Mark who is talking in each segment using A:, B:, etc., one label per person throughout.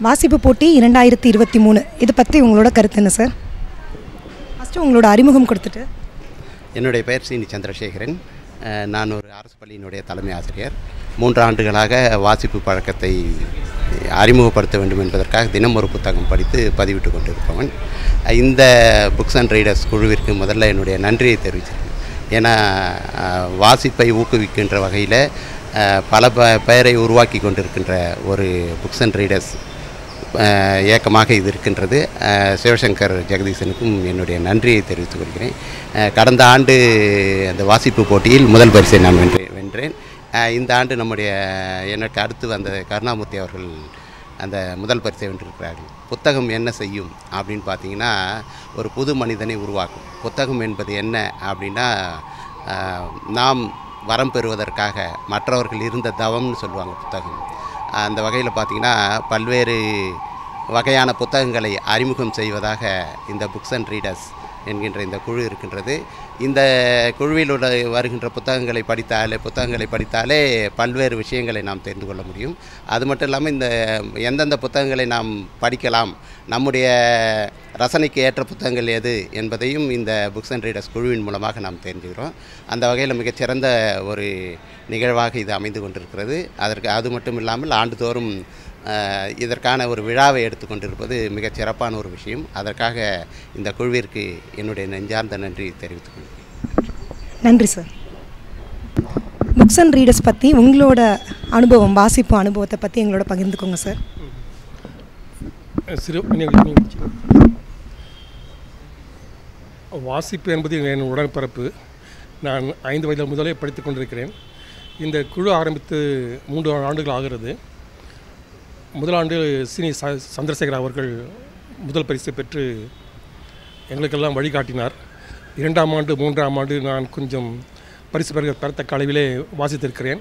A: வாசிப்பு போட்டி இரண்டாயிரத்தி இருபத்தி மூணு இது பற்றி உங்களோட கருத்து என்ன சார் ஃபஸ்ட்டு உங்களோட அறிமுகம் கொடுத்துட்டு
B: என்னுடைய பெயர் சீனி சந்திரசேகரன் அஹ், நான் ஒரு அரசு பள்ளியினுடைய தலைமை ஆசிரியர் மூன்று ஆண்டுகளாக வாசிப்பு பழக்கத்தை அறிமுகப்படுத்த வேண்டும் என்பதற்காக தினம் ஒரு புத்தகம் படித்து பதிவிட்டு கொண்டிருப்பவன் இந்த புக்ஸ் அண்ட் ரீடர்ஸ் குழுவிற்கு முதல்ல என்னுடைய நன்றியை தெரிவிச்சிருக்கேன் ஏன்னா அஹ், வாசிப்பை ஊக்குவிக்கின்ற வகையில் அஹ், பல ப பெயரை உருவாக்கி கொண்டிருக்கின்ற ஒரு புக்ஸ் அண்ட் ரீடர்ஸ் அஹ், இயக்கமாக இது இருக்கின்றது அஹ், சிவசங்கர் ஜெகதீசனுக்கும் என்னுடைய நன்றியை தெரிவித்துக் கொள்கிறேன் அஹ், கடந்த ஆண்டு அந்த வாசிப்பு போட்டியில் முதல் பரிசை நான் வென்றேன் வென்றேன் அஹ், இந்த ஆண்டு நம்முடைய எனக்கு அடுத்து வந்த கருணாமூர்த்தி அவர்கள் அந்த முதல் பரிசை வென்றிருக்கிறார்கள் புத்தகம் என்ன செய்யும் அப்படின்னு பார்த்தீங்கன்னா ஒரு புது மனிதனை உருவாக்கும் புத்தகம் என்பது என்ன அப்படின்னா அஹ், நாம் வரம் பெறுவதற்காக மற்றவர்கள் இருந்த தவம்னு சொல்லுவாங்க புத்தகம் அந்த வகையில் பார்த்திங்கன்னா பல்வேறு வகையான புத்தகங்களை அறிமுகம் செய்வதாக இந்த புக்ஸ் அண்ட் ரீடர்ஸ் என்கின்ற இந்த குழு இருக்கின்றது இந்த குழுவில் உள்ள வருகின்ற புத்தகங்களை படித்தாலே புத்தகங்களை படித்தாலே பல்வேறு விஷயங்களை நாம் தெரிந்து கொள்ள முடியும் அது மட்டும் இல்லாமல் இந்த எந்தெந்த புத்தகங்களை நாம் படிக்கலாம் நம்முடைய ரசனைக்கு ஏற்ற புத்தகங்கள் எது என்பதையும் இந்த புக்ஸ் அண்ட் ரீடர்ஸ் குழுவின் மூலமாக நாம் தெரிஞ்சுக்கிறோம் அந்த வகையில் மிகச்சிறந்த ஒரு நிகழ்வாக இது அமைந்து கொண்டிருக்கிறது அதற்கு அது மட்டும் இல்லாமல் ஆண்டுதோறும் அஹ், இதற்கான ஒரு விழாவை எடுத்துக்கொண்டிருப்பது மிகச் சிறப்பான ஒரு விஷயம் அதற்காக இந்த குழுவிற்கு என்னுடைய நெஞ்சார்ந்த நன்றி தெரிவித்துக் கொள்கிறேன்
A: நன்றி சார் புக்ஸ் அண்ட் ரீடர்ஸ் பற்றி உங்களோட அனுபவம் வாசிப்பு அனுபவத்தை பற்றி எங்களோட பகிர்ந்துக்கோங்க சார்
C: சிறு நீங்க- நீங்க முடிச்சுங்க. வாசிப்பு என்பது என் உடன்பிறப்பு நான் ஐந்து வயது முதலே படித்துக் கொண்டிருக்கிறேன் இந்த குழு ஆரம்பித்து மூன்று ஆண்டுகள் ஆகிறது முதல் ஆண்டு சினி ச சந்திரசேகர் அவர்கள் முதல் பரிசு பெற்று எங்களுக்கெல்லாம் வழிகாட்டினார் இரண்டாம் ஆண்டு மூன்றாம் ஆண்டு நான் கொஞ்சம் பரிசு பெற பெறத்தக்க அளவிலே வாசித்திருக்கிறேன்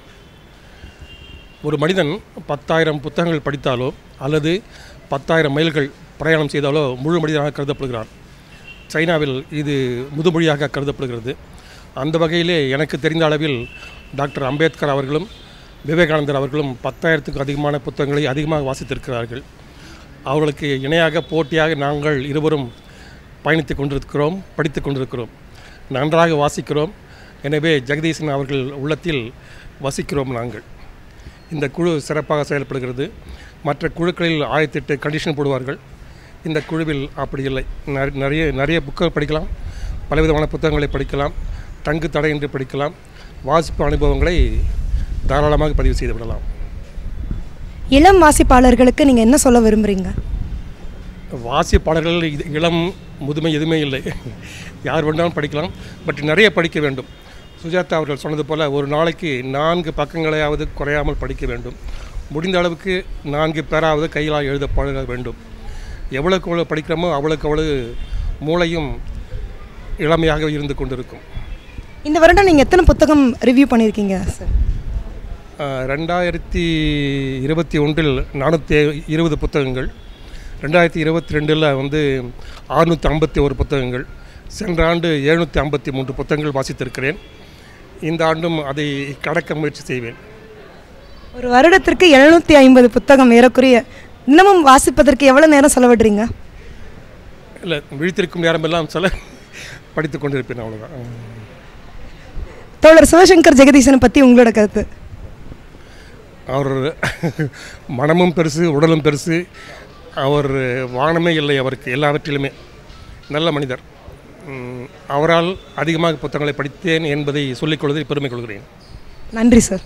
C: ஒரு மனிதன் பத்தாயிரம் புத்தகங்கள் படித்தாலோ அல்லது பத்தாயிரம் மைல்கள் பிரயாணம் செய்தாலோ முழு மனிதனாக கருதப்படுகிறார் சைனாவில் இது முதுமொழியாக கருதப்படுகிறது அந்த வகையிலே எனக்கு தெரிந்த அளவில் டாக்டர் அம்பேத்கர் அவர்களும் விவேகானந்தர் அவர்களும் பத்தாயிரத்துக்கும் அதிகமான புத்தகங்களை அதிகமாக வாசித்திருக்கிறார்கள் அவர்களுக்கு இணையாக போட்டியாக நாங்கள் இருவரும் பயணித்து கொண்டிருக்கிறோம் படித்து கொண்டிருக்கிறோம் நன்றாக வாசிக்கிறோம் எனவே ஜெகதீசன் அவர்கள் உள்ளத்தில் வசிக்கிறோம் நாங்கள் இந்த குழு சிறப்பாக செயல்படுகிறது மற்ற குழுக்களில் ஆயிரத்தெட்டு கண்டிஷன் போடுவார்கள் இந்த குழுவில் அப்படி இல்லை நிற- நிறைய நிறைய புக்கள் படிக்கலாம் பலவிதமான புத்தகங்களை படிக்கலாம் தங்கு தடையின்றி படிக்கலாம் வாசிப்பு அனுபவங்களை தாராளமாக பதிவு செய்து விடலாம்
A: இளம் வாசிப்பாளர்களுக்கு நீங்கள் என்ன சொல்ல விரும்புகிறீங்க
C: வாசிப்பாளர்கள் இது இளம் முதுமை எதுவுமே இல்லை யார் வேண்டாலும் படிக்கலாம் பட் நிறைய படிக்க வேண்டும் சுஜாதா அவர்கள் சொன்னது போல் ஒரு நாளைக்கு நான்கு பக்கங்களையாவது குறையாமல் படிக்க வேண்டும் முடிந்த அளவுக்கு நான்கு பேராவது கையிலாக எழுத பழக வேண்டும் எவ்வளோக்கு எவ்வளோ படிக்கிறோமோ அவ்வளோக்கு அவ்வளவு மூளையும் இளமையாக இருந்து கொண்டிருக்கும்
A: இந்த வருடம் நீங்கள் எத்தனை புத்தகம் ரிவ்யூ பண்ணியிருக்கீங்க சார்
C: ஆஹ், ரெண்டாயிரத்தி இருபத்தி ஒன்றில் நானூற்றி இருபது புத்தகங்கள் ரெண்டாயிரத்தி இருபத்தி ரெண்டில் வந்து அறுநூற்றி ஐம்பத்தி ஒரு புத்தகங்கள் சென்ற ஆண்டு எழுநூற்றி ஐம்பத்தி மூன்று புத்தகங்கள் வாசித்திருக்கிறேன் இந்த ஆண்டும் அதை கடக்க முயற்சி செய்வேன்
A: ஒரு வருடத்திற்கு எழுநூற்றி ஐம்பது புத்தகம் ஏறக்குறைய இன்னமும் வாசிப்பதற்கு எவ்வளோ நேரம் செலவிடுறீங்க
C: இல்லை விழித்திருக்கும் நேரமெல்லாம் சில படித்து கொண்டிருப்பேன் அவ்வளோதான்
A: தோழர் சிவசங்கர் ஜெகதீசனை பற்றி உங்களோட கருத்து
C: அவர் மனமும் பெருசு உடலும் பெருசு அவர் வானமே இல்லை அவருக்கு எல்லாவற்றிலுமே நல்ல மனிதர் உம், அவரால் அதிகமாக புத்தகங்களை படித்தேன் என்பதை சொல்லிக் கொள்வதில் பெருமை கொள்கிறேன்
A: நன்றி சார்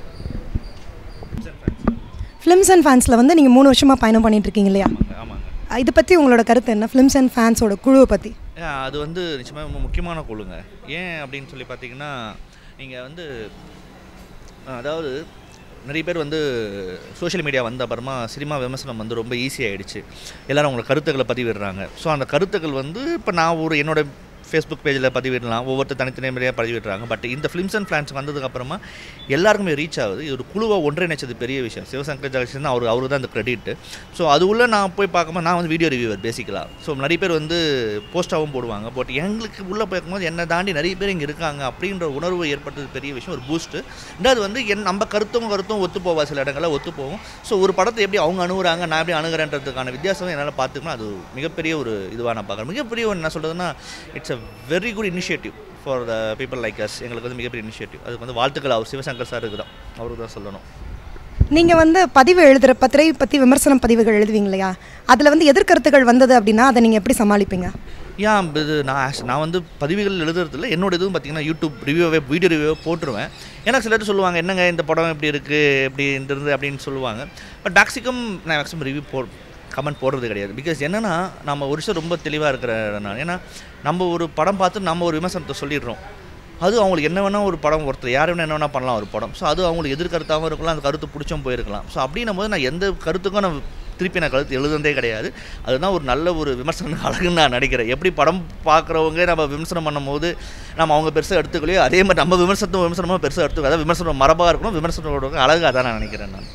A: ஃபிலிம்ஸ் அண்ட் ஃபேன்ஸில் வந்து நீங்கள் மூணு வருஷமாக பயணம் பண்ணிட்டு இருக்கீங்க இல்லையா
D: ஆமாங்க
A: அஹ் இதை பற்றி உங்களோட கருத்து என்ன ஃபிலிம்ஸ் அண்ட் ஃபேன்ஸோட குழுவை பற்றி
D: ஆ, அது வந்து நிச்சயமாக ரொம்ப முக்கியமான குழுங்க ஏன் அப்படின்னு சொல்லி பார்த்தீங்கன்னா நீங்கள் வந்து ஆ, அதாவது நிறைய பேர் வந்து சோஷியல் மீடியா வந்த அப்புறமா சினிமா விமர்சனம் வந்து ரொம்ப ஈஸியாகிடுச்சு எல்லாரும் அவங்களோட கருத்துக்களை பதிவிடுறாங்க ஸோ அந்த கருத்துக்கள் வந்து இப்போ நான் ஒரு என்னோட ஃபேஸ்புக் பேஜில் பதிவிடலாம் ஒவ்வொருத்தர் தனித்தனியாக பதிவிடுறாங்க பட் இந்த ஃபிலிம்ஸ் அண்ட் பிளான்ஸ் வந்ததுக்கப்புறமா எல்லாருக்குமே ரீச் ஆகுது இது ஒரு குழுவை ஒன்றிணைச்சது பெரிய விஷயம் சிவசங்கர் ஜெகதீஷன் தான் அவர் அவர் தான் அந்த கிரெடிட் ஸோ அது உள்ள நான் போய் பார்க்கும்போது நான் வந்து வீடியோ ரிவ்யூவர் பேசிக்கலாக ஸோ நிறைய பேர் வந்து போஸ்ட்டாகவும் போடுவாங்க பட் எங்களுக்கு உள்ளே போயிருக்கும்போது என்னை தாண்டி நிறைய பேர் இங்கே இருக்காங்க அப்படின்ற உணர்வு ஏற்பட்டது பெரிய விஷயம் ஒரு பூஸ்ட்டு ரெண்டாவது வந்து என் நம்ம கருத்தும் கருத்தும் ஒத்து போவா சில இடங்களில் ஒத்து போகும் ஸோ ஒரு படத்தை எப்படி அவங்க அணுகுறாங்க நான் எப்படி அணுகிறேன்றதுக்கான வித்தியாசம் என்னால் பார்த்துக்கணும் அது மிகப்பெரிய ஒரு இதுவாக நான் பார்க்குறேன் மிகப்பெரிய ஒரு என்ன சொல்கிறதுன்னா it's a very good initiative for the people like us எங்களுக்கு வந்து மிகப்பெரிய இனிஷியேட்டிவ் அதுக்கு வந்து வாழ்த்துக்கள் அவர் சிவசங்கர் சாருக்கு தான் அவருக்கு தான் சொல்லணும்
A: நீங்கள் வந்து பதிவு எழுதுகிற பத்திரை பற்றி விமர்சனம் பதிவுகள் எழுதுவீங்க இல்லையா அதில் வந்து எதிர்கருத்துகள் வந்தது அப்படின்னா அதை நீங்கள் எப்படி சமாளிப்பீங்க
D: ஏன் இது நான் as- நான் வந்து பதிவுகள் எழுதுறதில்ல என்னோட இதுவும் பார்த்தீங்கன்னா யூடியூப் ரிவ்யூவே வீடியோ ரிவ்யூவே போட்டுருவேன் ஏன்னா சிலர் சொல்லுவாங்க என்னங்க இந்த படம் எப்படி இருக்குது எப்படி இருந்தது அப்படின்னு சொல்லுவாங்க பட் மேக்ஸிகம் நான் மேக்ஸிமம் ரிவ்யூ போ கமெண்ட் போடுறது கிடையாது பிகாஸ் என்னென்னா நம்ம ஒரு விஷயம் ரொம்ப தெளிவாக இருக்கிற நான் ஏன்னா நம்ம ஒரு படம் பார்த்து நம்ம ஒரு விமர்சனத்தை சொல்லிடுறோம் அது அவங்களுக்கு என்ன வேணால் ஒரு படம் ஒருத்தர் யார் வேணா என்ன வேணால் பண்ணலாம் ஒரு படம் ஸோ அது அவங்களுக்கு எதிர்கருத்தாகவும் இருக்கலாம் அந்த கருத்து பிடிச்சும் போயிருக்கலாம் ஸோ அப்படின்னும் போது நான் எந்த கருத்துக்கும் நான் திருப்பி நான் கருத்து எழுதுனதே கிடையாது அதுதான் ஒரு நல்ல ஒரு விமர்சனம் அழகுன்னு நான் நினைக்கிறேன் எப்படி படம் பார்க்குறவங்க நம்ம விமர்சனம் பண்ணும்போது நம்ம அவங்க பெருசாக எடுத்துக்கலையோ அதே மாதிரி நம்ம விமர்சனத்தை விமர்சனமாக பெருசாக எடுத்துக்கோ அதாவது விமர்சனம் மரபாக இருக்கணும் விமர்சனத்தோட அழகாக தான் நான் நினைக்கிறேன் நான்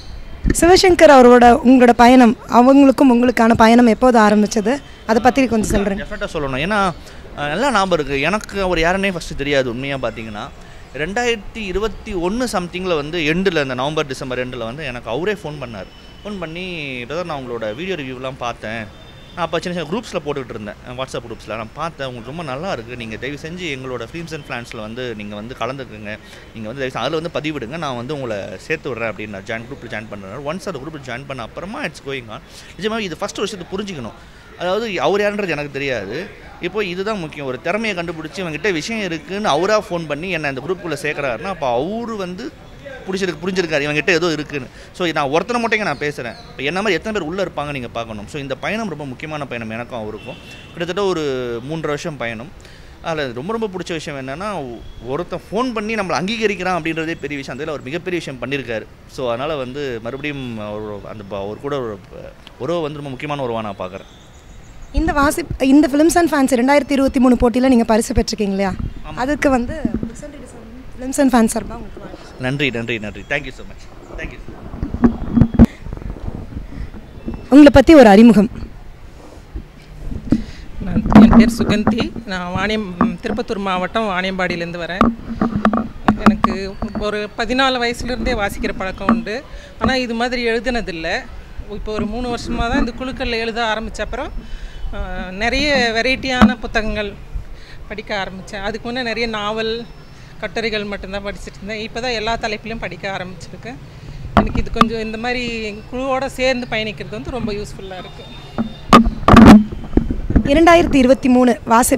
A: சிவசங்கர் அவரோட உங்களோட பயணம் அவங்களுக்கும் உங்களுக்கான பயணம் எப்போது ஆரம்பிச்சது அதை பற்றி கொஞ்சம் சொல்கிறேங்க
D: டெஃபினட்டாக சொல்லணும் ஏன்னா அஹ், நல்லா ஞாபகம் இருக்குது எனக்கு அவர் யாருன்னே ஃபஸ்ட்டு தெரியாது உண்மையாக பார்த்தீங்கன்னா ரெண்டாயிரத்தி இருபத்தி ஒன்று சம்திங்கில் வந்து எண்டில் இந்த நவம்பர் டிசம்பர் எண்டில் வந்து எனக்கு அவரே ஃபோன் பண்ணார் ஃபோன் பண்ணி பிரதர் நான் உங்களோட வீடியோ ரிவ்யூலாம் பார்த்தேன் நான் அப்போ சின்ன சின்ன குரூப்ஸில் போட்டுக்கிட்டு இருந்தேன் அஹ், வாட்ஸ்அப் குரூப்ஸில் நான் பார்த்தேன் உங்களுக்கு ரொம்ப நல்லா இருக்குது நீங்கள் தயவு செஞ்சு எங்களோட ஃபிலிம்ஸ் அண்ட் பிளான்ஸில் வந்து நீங்கள் வந்து கலந்துக்குங்க நீங்கள் வந்து தயவு அதில் வந்து பதிவிடுங்க நான் வந்து உங்களை சேர்த்து விட்றேன் அப்படின்னு நான் ஜாயின் குரூப்பில் ஜாயின் பண்ணுறேன் ஒன்ஸ் அந்த குரூப்பில் ஜாயின் பண்ண அப்புறமா இட்ஸ் கோயிங் ஆன் நிஜமாக இது ஃபஸ்ட்டு விஷயத்தை புரிஞ்சுக்கணும் அதாவது அவர் யாருன்றது எனக்கு தெரியாது இப்போ இதுதான் முக்கியம் ஒரு திறமையை கண்டுபிடிச்சி இவங்ககிட்ட விஷயம் இருக்குன்னு அவராக ஃபோன் பண்ணி என்னை அந்த குரூப்புக்குள்ளே சேர்க்குறாருன்னா அப்போ அவரு வந்து பிடிச்சிருக்கு புரிஞ்சிருக்காரு இவங்ககிட்ட ஏதோ இருக்குன்னு ஸோ நான் ஒருத்தனை மட்டும் நான் பேசுகிறேன் இப்போ என்ன மாதிரி எத்தனை பேர் உள்ளே இருப்பாங்க நீங்கள் பார்க்கணும் ஸோ இந்த பயணம் ரொம்ப முக்கியமான பயணம் எனக்கும் அவருக்கும் கிட்டத்தட்ட ஒரு மூன்றரை வருஷம் பயணம் அதில் ரொம்ப ரொம்ப பிடிச்ச விஷயம் என்னென்னா ஒருத்தன் ஃபோன் பண்ணி நம்மளை அங்கீகரிக்கிறான் அப்படின்றதே பெரிய விஷயம் அதில் அவர் மிகப்பெரிய விஷயம் பண்ணியிருக்காரு ஸோ அதனால் வந்து மறுபடியும் அவர் அந்த ப- அவர் கூட ஒரு உறவு வந்து ரொம்ப முக்கியமான உறவாக நான் பார்க்குறேன்
A: இந்த வாசி இந்த ஃபிலிம்ஸ் அண்ட் ஃபேன்ஸ் ரெண்டாயிரத்தி இருபத்தி மூணு போட்டியில் நீங்கள் பரிசு பெற்றிருக்கீங்க இல்லையா அதுக்கு வந்து ஃபிலிம்ஸ் அண்ட் ஃபேன்ஸ் சார்பாக உங்களுக்கு வாழ்த்து.
D: நன்றி நன்றி நன்றி தேங்க்யூ ஸோ மச் தேங்க்யூ
A: உங்களை பற்றி ஒரு அறிமுகம்
E: நான் என் பேர் சுகந்தி நான் வாணியம் திருப்பத்தூர் மாவட்டம் வாணியம்பாடியிலேருந்து வரேன் எனக்கு ஒரு பதினாலு வயசுலேருந்தே வாசிக்கிற பழக்கம் உண்டு ஆனால் இது மாதிரி எழுதுனதில்லை இப்போ ஒரு மூணு வருஷமாக தான் இந்த குழுக்களில் எழுத ஆரம்பித்த அப்புறம் ஆஹ், நிறைய வெரைட்டியான புத்தகங்கள் படிக்க ஆரம்பித்தேன் அதுக்கு முன்னே நிறைய நாவல் கட்டுரைகள் மட்டும்தான் படிச்சுட்டு இருந்தேன் இப்போ தான் எல்லா தலைப்பிலையும் படிக்க ஆரம்பிச்சிருக்கேன் எனக்கு இது கொஞ்சம் இந்த மாதிரி குழுவோட சேர்ந்து பயணிக்கிறது வந்து ரொம்ப யூஸ்ஃபுல்லாக இருக்குது
A: இரண்டாயிரத்தி இருபத்தி மூணு வாசி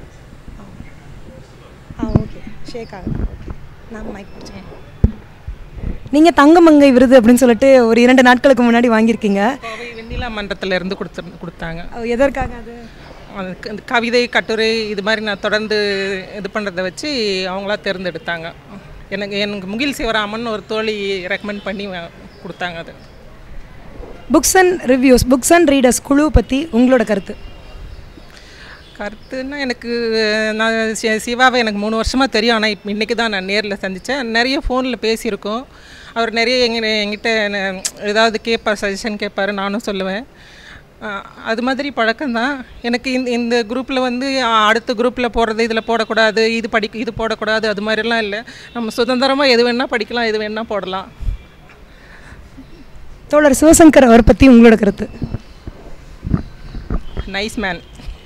A: ஆ ஓகே ஷேக் ஆகுது ஓகே நான் மைக் பிடிச்சேன் நீங்கள் தங்கமங்கை விருது அப்படின்னு சொல்லிட்டு ஒரு இரண்டு நாட்களுக்கு முன்னாடி வாங்கியிருக்கீங்க
E: கோவை வெண்ணிலா மன்றத்துல இருந்து கொடுத்து கொடுத்தாங்க
A: அது எதற்காக அது
E: அது க- இந்த கவிதை கட்டுரை இது மாதிரி நான் தொடர்ந்து இது பண்ணுறத வச்சு அவங்களா தேர்ந்தெடுத்தாங்க எனக்கு எனக்கு முகில் சிவராமன் ஒரு தோழி ரெக்கமெண்ட் பண்ணி வ- கொடுத்தாங்க அது
A: books and reviews books and readers குழு பற்றி உங்களோட கருத்து
E: கருத்துன்னா எனக்கு நான் சி- சிவாவை எனக்கு மூணு வருஷமாக தெரியும் ஆனால் இப்போ இன்றைக்கி தான் நான் நேரில் சந்தித்தேன் நிறைய ஃபோனில் பேசியிருக்கோம் அவர் நிறைய எங்க எங்கிட்ட ந- ஏதாவது கேட்பார் சஜஷன் கேட்பார் நானும் சொல்லுவேன் அஹ் அது மாதிரி பழக்கம்தான் எனக்கு இந்த இந்த குரூப்பில் வந்து அஹ், அடுத்த குரூப்பில் போடுறது இதில் போடக்கூடாது இது படிக்க இது போடக்கூடாது அது மாதிரிலாம் இல்லை நம்ம சுதந்திரமாக எது வேணால் படிக்கலாம் எது வேணால் போடலாம்
A: தோழர் சிவசங்கர் அவரை பற்றி உங்களோட கருத்து
E: நைஸ் மேன்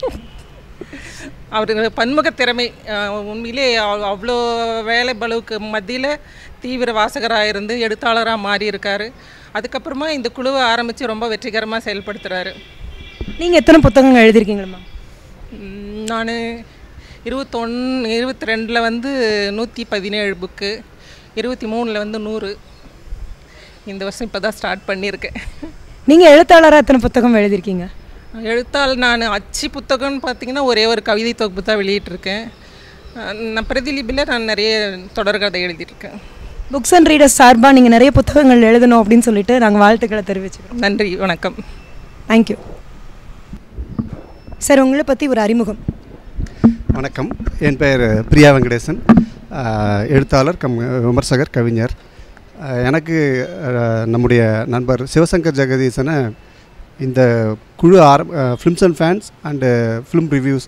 E: அவர் பன்முக திறமை அஹ், உண்மையிலே அவ்- அவ்வளோ வேலை பளுவுக்கு மத்தியில் தீவிர வாசகராக இருந்து எழுத்தாளராக மாறி இருக்காரு அதுக்கப்புறமா இந்த குழுவை ஆரம்பித்து ரொம்ப வெற்றிகரமாக செயல்படுத்துகிறாரு
A: நீங்கள் எத்தனை புத்தகங்கள் எழுதியிருக்கீங்களா
E: நான் இருபத்தொன்று இருபத்தி ரெண்டில் வந்து நூற்றி பதினேழு புக்கு இருபத்தி மூணில் வந்து நூறு இந்த வருஷம் இப்போ தான் ஸ்டார்ட் பண்ணியிருக்கேன்
A: நீங்கள் எழுத்தாளராக எத்தனை புத்தகம் எழுதியிருக்கீங்க
E: எழுத்தாள் நான் அச்சு புத்தகம்னு பார்த்தீங்கன்னா ஒரே ஒரு கவிதை தொகுப்பு தான் வெளியிட்டிருக்கேன் அஹ் நான் பிரதிலிபியில் நான் நிறைய தொடர்கதை எழுதியிருக்கேன்
A: புக்ஸ் அண்ட் ரீடர்ஸ் சார்பாக நீங்கள் நிறைய புத்தகங்கள் எழுதணும் அப்படின்னு சொல்லிட்டு நாங்கள் வாழ்த்துக்களை தெரிவிச்சுக்கிறோம்
E: நன்றி வணக்கம்
A: தேங்க்யூ சார் உங்களை பற்றி ஒரு அறிமுகம்
F: வணக்கம் என் பெயர் பிரியா வெங்கடேசன் அஹ், எழுத்தாளர் கம் விமர்சகர் கவிஞர் அஹ், எனக்கு அஹ், நம்முடைய நண்பர் சிவசங்கர் ஜெகதீசனை இந்த குழு ஆரம் films and fans and film reviews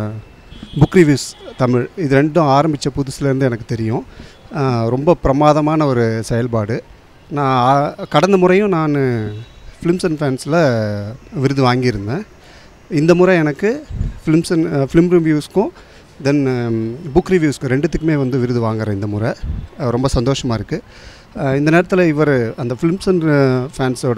F: book reviews Tamil இது ரெண்டும் ஆரம்பித்த புதுசுலேருந்து எனக்கு தெரியும் அஹ், ரொம்ப பிரமாதமான ஒரு செயல்பாடு நான் ஆ- கடந்த முறையும் நான் ஃபிலிம்ஸ் அண்ட் ஃபேன்ஸில் விருது வாங்கியிருந்தேன் இந்த முறை எனக்கு ஃபிலிம்ஸ் அண்ட் ஃபிலிம் ரிவ்யூஸ்க்கும் தென் புக் ரிவ்யூஸ்க்கும் ரெண்டுத்துக்குமே வந்து விருது வாங்குறேன் இந்த முறை அஹ் ரொம்ப சந்தோஷமாக இருக்குது இந்த நேரத்தில் இவர் அந்த ஃபிலிம்ஸ் அண்ட் ஃபேன்ஸோட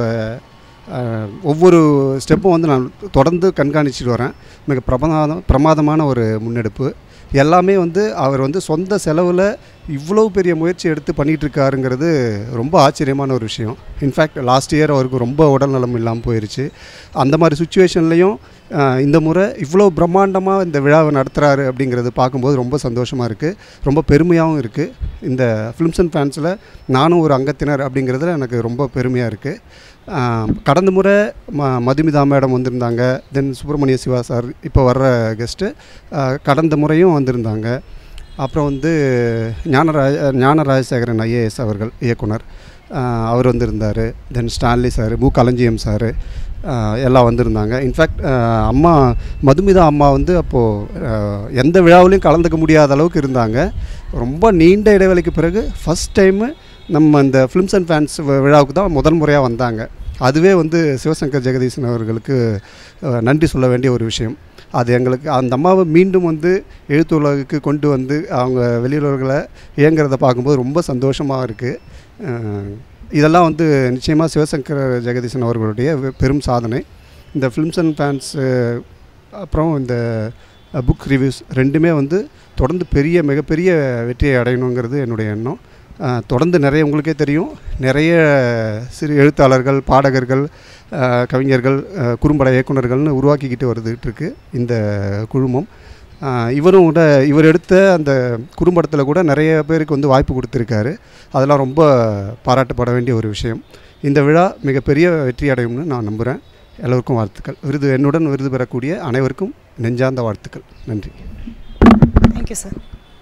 F: ஒவ்வொரு ஸ்டெப்பும் வந்து நான் தொடர்ந்து கண்காணிச்சிட்டு வரேன் மிக பிரமாதம் பிரமாதமான ஒரு முன்னெடுப்பு எல்லாமே வந்து அவர் வந்து சொந்த செலவில் இவ்வளோ பெரிய முயற்சி எடுத்து பண்ணிகிட்டு இருக்காருங்கிறது ரொம்ப ஆச்சரியமான ஒரு விஷயம் இன்ஃபேக்ட் லாஸ்ட் இயர் அவருக்கு ரொம்ப உடல்நலம் இல்லாமல் போயிருச்சு அந்த மாதிரி சுச்சுவேஷன்லேயும் இந்த முறை இவ்வளோ பிரம்மாண்டமாக இந்த விழாவை நடத்துகிறாரு அப்படிங்கிறது பார்க்கும்போது ரொம்ப சந்தோஷமாக இருக்குது ரொம்ப பெருமையாகவும் இருக்குது இந்த ஃபிலிம்ஸ் அண்ட் ஃபேன்ஸில் நானும் ஒரு அங்கத்தினர் அப்படிங்கிறதுல எனக்கு ரொம்ப பெருமையாக இருக்குது கடந்த முறை ம மதுமிதா மேடம் வந்திருந்தாங்க தென் சுப்பிரமணிய சிவா சார் இப்போ வர்ற கெஸ்ட்டு கடந்த முறையும் வந்திருந்தாங்க அப்புறம் வந்து ஞானராஜ ஞான ராஜசேகரன் ஐஏஎஸ் அவர்கள் இயக்குனர் ஆஹ் அவர் வந்திருந்தார் தென் ஸ்டான்லி சார் மு களஞ்சியம் சார் எல்லாம் வந்திருந்தாங்க இன்ஃபேக்ட் அம்மா மதுமிதா அம்மா வந்து அப்போது எந்த விழாவிலையும் கலந்துக்க முடியாத அளவுக்கு இருந்தாங்க ரொம்ப நீண்ட இடைவெளிக்கு பிறகு ஃபஸ்ட் டைமு நம்ம இந்த ஃபிலிம்ஸ் அண்ட் ஃபேன்ஸ் விழாவுக்கு தான் முதல் முறையாக வந்தாங்க அதுவே வந்து சிவசங்கர் ஜெகதீசன் அவர்களுக்கு அஹ், நன்றி சொல்ல வேண்டிய ஒரு விஷயம் அது எங்களுக்கு அந்த அம்மாவை மீண்டும் வந்து எழுத்து உலகுக்கு கொண்டு வந்து அவங்க வெளியுறவுகளை இயங்குறத பார்க்கும்போது ரொம்ப சந்தோஷமாக இருக்குது இதெல்லாம் வந்து நிச்சயமாக சிவசங்கர் ஜெகதீசன் அவர்களுடைய வெ- பெரும் சாதனை இந்த ஃபிலிம்ஸ் அண்ட் ஃபேன்ஸ் அப்புறம் இந்த புக் ரிவ்யூஸ் ரெண்டுமே வந்து தொடர்ந்து பெரிய மிகப்பெரிய வெற்றியை அடையணுங்கிறது என்னுடைய எண்ணம் அஹ், தொடர்ந்து நிறைய உங்களுக்கே தெரியும் நிறைய சிறு எழுத்தாளர்கள் பாடகர்கள் அஹ், கவிஞர்கள் அஹ், குறும்பட இயக்குனர்கள்னு உருவாக்கிக்கிட்டு வருதுகிட்டு இருக்கு இந்த குழுமம் அஹ், இவரும் கூட இவர் எடுத்த அந்த குறும்படத்தில் கூட நிறைய பேருக்கு வந்து வாய்ப்பு கொடுத்துருக்காரு அதெல்லாம் ரொம்ப பாராட்டப்பட வேண்டிய ஒரு விஷயம் இந்த விழா மிகப்பெரிய வெற்றி அடையும்னு நான் நம்புகிறேன் எல்லோருக்கும் வாழ்த்துக்கள் விருது என்னுடன் விருது பெறக்கூடிய அனைவருக்கும் நெஞ்சார்ந்த வாழ்த்துக்கள் நன்றி
A: தேங்க்யூ சார்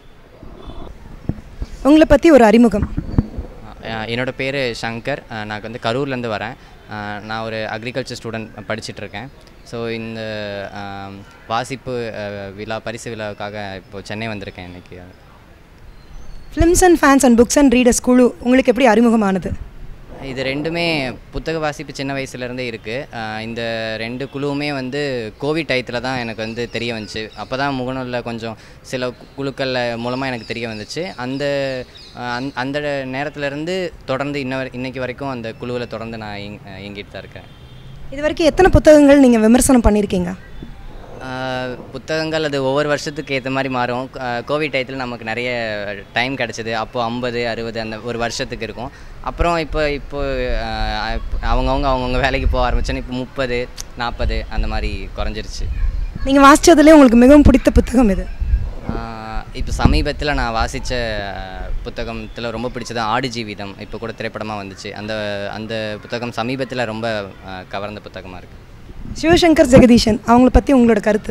A: உங்களை பற்றி ஒரு அறிமுகம்
G: அஹ் என்னோட பேர் சங்கர் அஹ் நான் வந்து கரூர்லேருந்து வரேன் அஹ் நான் ஒரு அக்ரிகல்ச்சர் ஸ்டூடெண்ட் படிச்சிட்ருக்கேன் ஸோ இந்த அஹ், வாசிப்பு அஹ், விழா பரிசு விழாவுக்காக இப்போ சென்னை வந்திருக்கேன் இன்றைக்கி
A: films and fans and books and readers குழு உங்களுக்கு எப்படி அறிமுகமானது
G: இது ரெண்டுமே புத்தக வாசிப்பு சின்ன வயசுலேருந்தே இருக்குது இந்த ரெண்டு குழுவுமே வந்து கோவிட் டயத்தில் தான் எனக்கு வந்து தெரிய வந்துச்சு அப்போ தான் முகநூலில் கொஞ்சம் சில கு- குழுக்கள் மூலமாக எனக்கு தெரிய வந்துச்சு அந்த அஹ், அந்த- அந்த நேரத்துலேருந்து தொடர்ந்து இன்ன வரை இன்னைக்கு வரைக்கும் அந்த குழுவில் தொடர்ந்து நான் இயங் இயங்கிட்டு தான் இருக்கேன்
A: இது வரைக்கும் எத்தனை புத்தகங்கள் நீங்கள் விமர்சனம் பண்ணியிருக்கீங்க
G: ஆஹ் புத்தகங்கள் அது ஒவ்வொரு வருஷத்துக்கு ஏற்ற மாதிரி மாறும் ஆஹ் கோவிட் டயத்தில் நமக்கு நிறைய டைம் கிடச்சிது அப்போது ஐம்பது அறுபது அந்த ஒரு வருஷத்துக்கு இருக்கும் அப்புறம் இப்போ இப்போ ஆஹ் அவங்கவுங்க அவங்கவுங்க வேலைக்கு போக ஆரம்பிச்சோன்னு இப்போ முப்பது நாற்பது அந்த மாதிரி குறைஞ்சிருச்சு
A: நீங்கள் வாசித்ததுலேயே உங்களுக்கு மிகவும் பிடித்த புத்தகம் இது
G: ஆஹ் இப்போ சமீபத்தில் நான் வாசித்த புத்தகத்தில் ரொம்ப பிடிச்சது ஆடு ஜீவிதம் இப்போ கூட திரைப்படமாக வந்துச்சு அந்த அந்த புத்தகம் சமீபத்தில் ரொம்ப ஆஹ் கவர்ந்த புத்தகமாக இருக்குது
A: சிவசங்கர் ஜெகதீஷன் அவங்கள பற்றி உங்களோட கருத்து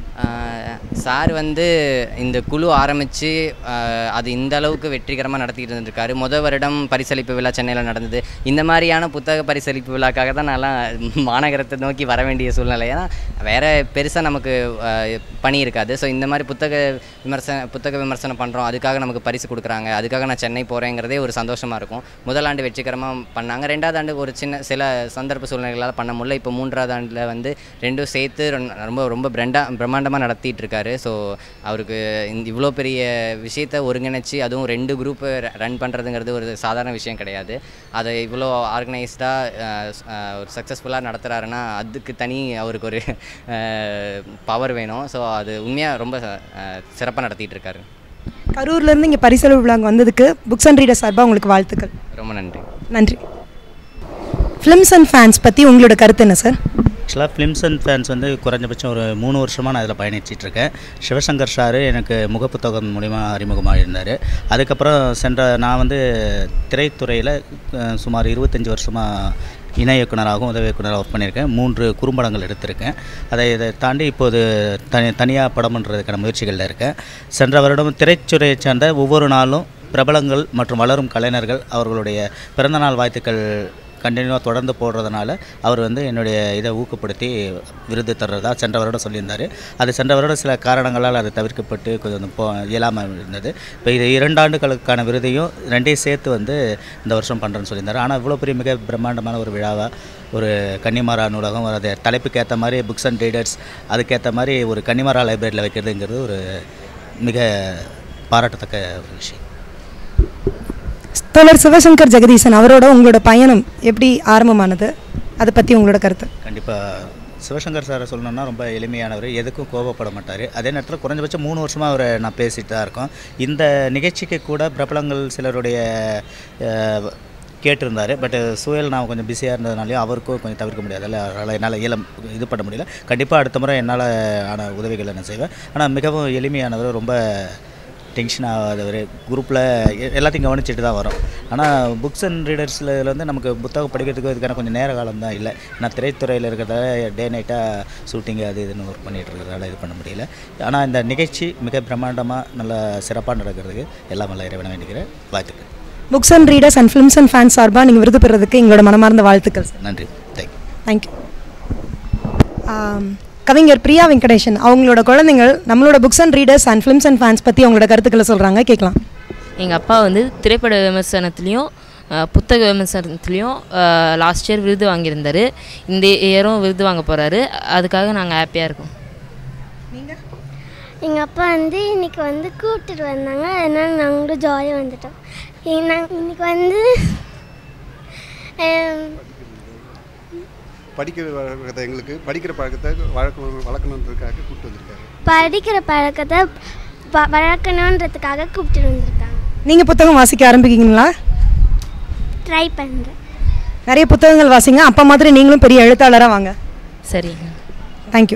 G: சார் வந்து இந்த குழு ஆரம்பித்து அது இந்த அளவுக்கு வெற்றிகரமாக நடத்திட்டு இருந்திருக்காரு முத வருடம் பரிசளிப்பு விழா சென்னையில் நடந்தது இந்த மாதிரியான புத்தக பரிசளிப்பு விழாக்காக தான் நான்லாம் மாநகரத்தை நோக்கி வர வேண்டிய சூழ்நிலை ஏன்னா வேறு பெருசாக நமக்கு ஆஹ், பணி இருக்காது ஸோ இந்த மாதிரி புத்தக விமர்சன புத்தக விமர்சனம் பண்ணுறோம் அதுக்காக நமக்கு பரிசு கொடுக்குறாங்க அதுக்காக நான் சென்னை போகிறேங்கிறதே ஒரு சந்தோஷமாக இருக்கும் முதல் ஆண்டு வெற்றிகரமாக பண்ணாங்க ரெண்டாவது ஆண்டு ஒரு சின்ன சில சந்தர்ப்ப சூழ்நிலைகளால் பண்ண முடியல இப்போ மூன்றாவது ஆண்டில் வந்து ரெண்டும் சேர்த்து ரொ- ரொம்ப ரொம்ப பிரண்டா பிரம்மாண்டமாக நடத்திட்டு இருக்காரு ஸோ அவருக்கு இந்த இவ்வளோ பெரிய விஷயத்தை ஒருங்கிணைச்சு அதுவும் ரெண்டு குரூப்பு ரன் பண்ணுறதுங்கிறது ஒரு சாதாரண விஷயம் கிடையாது அதை இவ்வளோ ஆர்கனைஸ்டாக ஒரு சக்ஸஸ்ஃபுல்லாக நடத்துகிறாருன்னா அதுக்கு தனி அவருக்கு ஒரு பவர் வேணும் ஸோ அது உண்மையாக ரொம்ப சிறப்பாக நடத்திட்டு இருக்காரு
A: கரூர்லேருந்து இங்கே பரிசளிப்பு விழாங்க வந்ததுக்கு புக்ஸ் அண்ட் ரீடர்ஸ் சார்பாக உங்களுக்கு வாழ்த்துக்கள்
G: ரொம்ப நன்றி
A: நன்றி ஃபிலிம்ஸ் அண்ட் ஃபேன்ஸ் பற்றி உங்களோட கருத்து என்ன சார்
H: ஆக்சுவலாக ஃபிலிம்ஸ் அண்ட் ஃபேன்ஸ் வந்து குறைஞ்சபட்சம் ஒரு மூணு வருஷமாக நான் இதில் பயணிச்சிட்டு இருக்கேன் சிவசங்கர் சார் எனக்கு முகப்புத்தகம் மூலிமா அறிமுகமாக இருந்தார் அதுக்கப்புறம் சென்ற நான் வந்து திரைத்துறையில் அஹ், சுமார் இருபத்தஞ்சி வருஷமாக இணை இயக்குனராகவும் உதவி இயக்குனராக ஒர்க் பண்ணியிருக்கேன் மூன்று குறும்படங்கள் எடுத்திருக்கேன் அதை இதை தாண்டி இப்போது தனி தனியாக படம் பண்ணுறதுக்கான முயற்சிகளில் இருக்கேன் சென்ற வருடம் திரைத்துறையை சார்ந்த ஒவ்வொரு நாளும் பிரபலங்கள் மற்றும் வளரும் கலைஞர்கள் அவர்களுடைய பிறந்தநாள் வாழ்த்துக்கள் கண்டினியூவாக தொடர்ந்து போடுறதுனால அவர் வந்து என்னுடைய இதை ஊக்கப்படுத்தி விருது தர்றதா சென்ற வருடம் சொல்லியிருந்தார் அது சென்ற வருடம் சில காரணங்களால் அது தவிர்க்கப்பட்டு கொஞ்சம் போ இயலாமல் இருந்தது இப்போ இது இரண்டு ஆண்டுகளுக்கான விருதையும் ரெண்டையும் சேர்த்து வந்து இந்த வருஷம் பண்ணுறேன்னு சொல்லியிருந்தார் ஆனால் இவ்வளோ பெரிய மிக பிரம்மாண்டமான ஒரு விழாவாக ஒரு கன்னிமாரா நூலகம் அது தலைப்புக்கு ஏற்ற மாதிரி புக்ஸ் அண்ட் ரீடர்ஸ் அதுக்கேற்ற மாதிரி ஒரு கன்னிமாரா லைப்ரரியில் வைக்கிறதுங்கிறது ஒரு மிக பாராட்டத்தக்க ஒரு விஷயம்
A: தோழர் சிவசங்கர் ஜெகதீசன் அவரோட உங்களோட பயணம் எப்படி ஆரம்பமானது அதை பற்றி உங்களோட கருத்து
H: கண்டிப்பாக சிவசங்கர் சாரை சொல்லணும்னா ரொம்ப எளிமையானவர் எதுக்கும் கோபப்பட மாட்டார் அதே நேரத்தில் குறைஞ்சபட்சம் மூணு வருஷமாக அவரை நான் பேசிட்டு தான் இருக்கோம் இந்த நிகழ்ச்சிக்கு கூட பிரபலங்கள் சிலருடைய அஹ், கேட்டிருந்தார் பட் சுயல் நான் கொஞ்சம் பிஸியாக இருந்ததுனாலையும் அவருக்கும் கொஞ்சம் தவிர்க்க முடியாதுல்ல அதனால் என்னால் இயலம் இது பண்ண முடியல கண்டிப்பாக அடுத்த முறை என்னால் ஆன உதவிகளை நான் செய்வேன் ஆனால் மிகவும் எளிமையானவர் ரொம்ப டென்ஷன் ஆகாதவர் குரூப்பில் எல்லாத்தையும் கவனிச்சுட்டு தான் வரும் ஆனால் புக்ஸ் அண்ட் ரீடர்ஸில் வந்து நமக்கு புத்தகம் படிக்கிறதுக்கு இதுக்கான கொஞ்சம் நேர காலம் தான் இல்லை நான் திரைத்துறையில் இருக்கிறதால டே நைட்டாக ஷூட்டிங் அது இதுன்னு ஒர்க் பண்ணிகிட்டு இருக்கிறதால இது பண்ண முடியல ஆனால் இந்த நிகழ்ச்சி மிக பிரம்மாண்டமாக நல்ல சிறப்பாக நடக்கிறதுக்கு எல்லாம் வல்ல இறைவனை வேண்டிக்கிறேன் வாழ்த்துக்கள்
A: books and readers and films and fans சார்பாக நீங்கள் விருது பெறதுக்கு எங்களோட மனமார்ந்த வாழ்த்துக்கள் சார்
H: நன்றி தேங்க்யூ
A: தேங்க்யூ கவிஞர் பிரியா வெங்கடேஷன் அவங்களோட குழந்தைங்கள் நம்மளோட books and readers and films and fans பற்றி அவங்களோட கருத்துக்களை சொல்கிறாங்க கேட்கலாம்
I: எங்கள் அப்பா வந்து திரைப்பட விமர்சனத்துலேயும் அஹ், புத்தக விமர்சனத்துலேயும் லாஸ்ட் இயர் விருது வாங்கியிருந்தார் இந்த இயரும் விருது வாங்க போகிறாரு அதுக்காக நாங்கள் ஹாப்பியாக இருக்கோம்
J: எங்கள் அப்பா வந்து இன்னைக்கு வந்து கூப்பிட்டுட்டு வந்தாங்க அதனால் நாங்களும் ஜாலியாக வந்துட்டோம் இ- நாங்க இன்னைக்கு வந்து ஆம்,
F: படிக்கிற பழக்கத்தை எங்களுக்கு படிக்கிற பழக்கத்தை வளர்க்கணும் வளர்க்கணுன்றதுக்காக கூப்பிட்டு வந்திருக்காரு
J: படிக்கிற பழக்கத்தை ப- வளர்க்கணுன்றதுக்காக கூப்பிட்டுட்டு வந்திருக்காங்க
A: நீங்கள் புத்தகம் வாசிக்க ஆரம்பிக்கிறீங்களா
J: ட்ரை பண்ணுறேன்
A: நிறைய புத்தகங்கள் வாசிங்க அப்பா மாதிரி நீங்களும் பெரிய எழுத்தாளராக வாங்க
I: சரி
A: தேங்க்யூ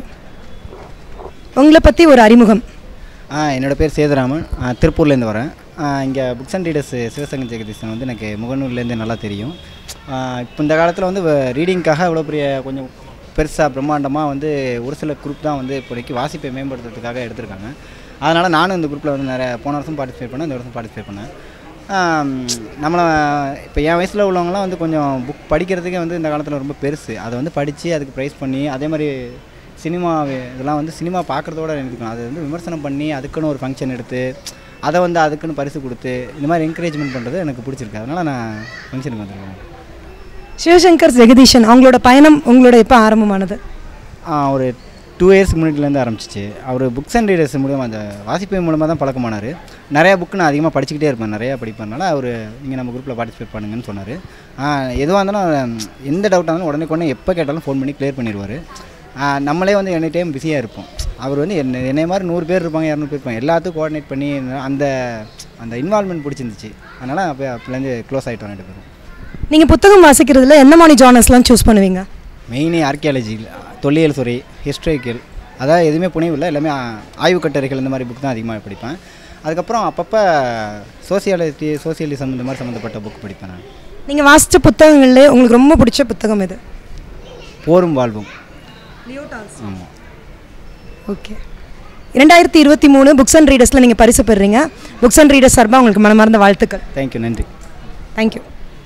A: உங்களை பற்றி ஒரு அறிமுகம்
K: ஆ என்னோடய பேர் சேதுராமன் ஆ, திருப்பூர்லேருந்து வரேன் இங்கே books and readers Sivashankar Jagadeesan வந்து எனக்கு முகநூர்லேருந்து நல்லா தெரியும் ஆ, இப்போ இந்த காலத்தில் வந்து ரீடிங்க்காக இவ்வளோ பெரிய கொஞ்சம் பெருசாக பிரம்மாண்டமாக வந்து ஒரு சில குரூப் தான் வந்து இப்போதைக்கு வாசிப்பை மேம்படுத்துறதுக்காக எடுத்திருக்காங்க அதனால் நானும் இந்த குரூப்பில் வந்து நிறைய போன வருஷம் பார்ட்டிசிபேட் பண்ணேன் இந்த வருஷம் பார்ட்டிசிபேட் பண்ணேன் ஆம், நம்மளை இப்போ என் வயசில் உள்ளவங்கலாம் வந்து கொஞ்சம் புக் படிக்கிறதுக்கே வந்து இந்த காலத்தில் ரொம்ப பெருசு அதை வந்து படித்து அதுக்கு ப்ரைஸ் பண்ணி அதே மாதிரி சினிமா இதெல்லாம் வந்து சினிமா பார்க்குறதோட நிறுத்திக்கணும் அது வந்து விமர்சனம் பண்ணி அதுக்குன்னு ஒரு ஃபங்க்ஷன் எடுத்து அதை வந்து அதுக்குன்னு பரிசு கொடுத்து இந்த மாதிரி என்கரேஜ்மெண்ட் பண்ணுறது எனக்கு பிடிச்சிருக்கு அதனால் நான் ஃபங்க்ஷனுக்கு வந்திருக்கேன்
A: சிவசங்கர் ஜெகதீஷன் அவங்களோட பயணம் உங்களோட எப்போ ஆரம்பமானது
K: ஆ, ஒரு டூ இயர்ஸ்க்கு முன்னாடிலேருந்து ஆரம்பிச்சிச்சு அவர் புக்ஸ் அண்ட் ரீடர்ஸ் மூலியமாக அந்த வாசிப்பு மூலமாக தான் பழக்கமானார் நிறையா புக்கு நான் அதிகமாக படிச்சுக்கிட்டே இருப்பேன் நிறையா படிப்பதனால அவர் நீங்கள் நம்ம குரூப்பில் பார்ட்டிசிபேட் பண்ணுங்கன்னு சொன்னார் எதுவாக இருந்தாலும் ம், எந்த டவுட்டாக இருந்தாலும் உடனே உடனே எப்போ கேட்டாலும் ஃபோன் பண்ணி கிளியர் பண்ணிடுவார் நம்மளே வந்து எனி டைம் பிஸியாக இருப்போம் அவர் வந்து என்ன என்னை மாதிரி நூறு பேர் இருப்பாங்க இரநூறு பேர் இருப்பாங்க எல்லாத்துக்கும் கோஆர்டினேட் பண்ணி அந்த அந்த இன்வால்மெண்ட் பிடிச்சிருந்துச்சு அதனால் அப்போ அப்போலேருந்து க்ளோஸ் ஆகிட்டோம் ரெண்டு பேரும்
A: நீங்கள் புத்தகம் வாசிக்கிறதுல எந்த மாதிரி ஜானர்ஸ்லாம் சூஸ் பண்ணுவீங்க
K: மெயினே ஆர்கியாலஜி தொல்லியல் துறை ஹிஸ்ட்ரிக்கல் அதாவது எதுவுமே புனைவு இல்லை எல்லாமே ஆ- ஆய்வுக் கட்டுரைகள் இந்த மாதிரி புக் தான் அதிகமாக படிப்பேன் அதுக்கப்புறம் அப்பப்போ சோசியாலஜி சோசியலிசம் இந்த மாதிரி சம்மந்தப்பட்ட புக் படிப்பேன் நான்
A: நீங்கள் வாசித்த புத்தகங்கள்ல உங்களுக்கு ரொம்ப பிடிச்ச புத்தகம் எது
K: போரும் வாழ்வும் ஆமாம்
A: ஓகே இரண்டாயிரத்தி இருபத்தி மூணு புக்ஸ் அண்ட் ரீடர்ஸில் நீங்கள் பரிசு பெறுறீங்க புக்ஸ் அண்ட் ரீடர்ஸ் சார்பாக உங்களுக்கு மனமார்ந்த வாழ்த்துக்கள்
K: தேங்க்யூ நன்றி
A: thank you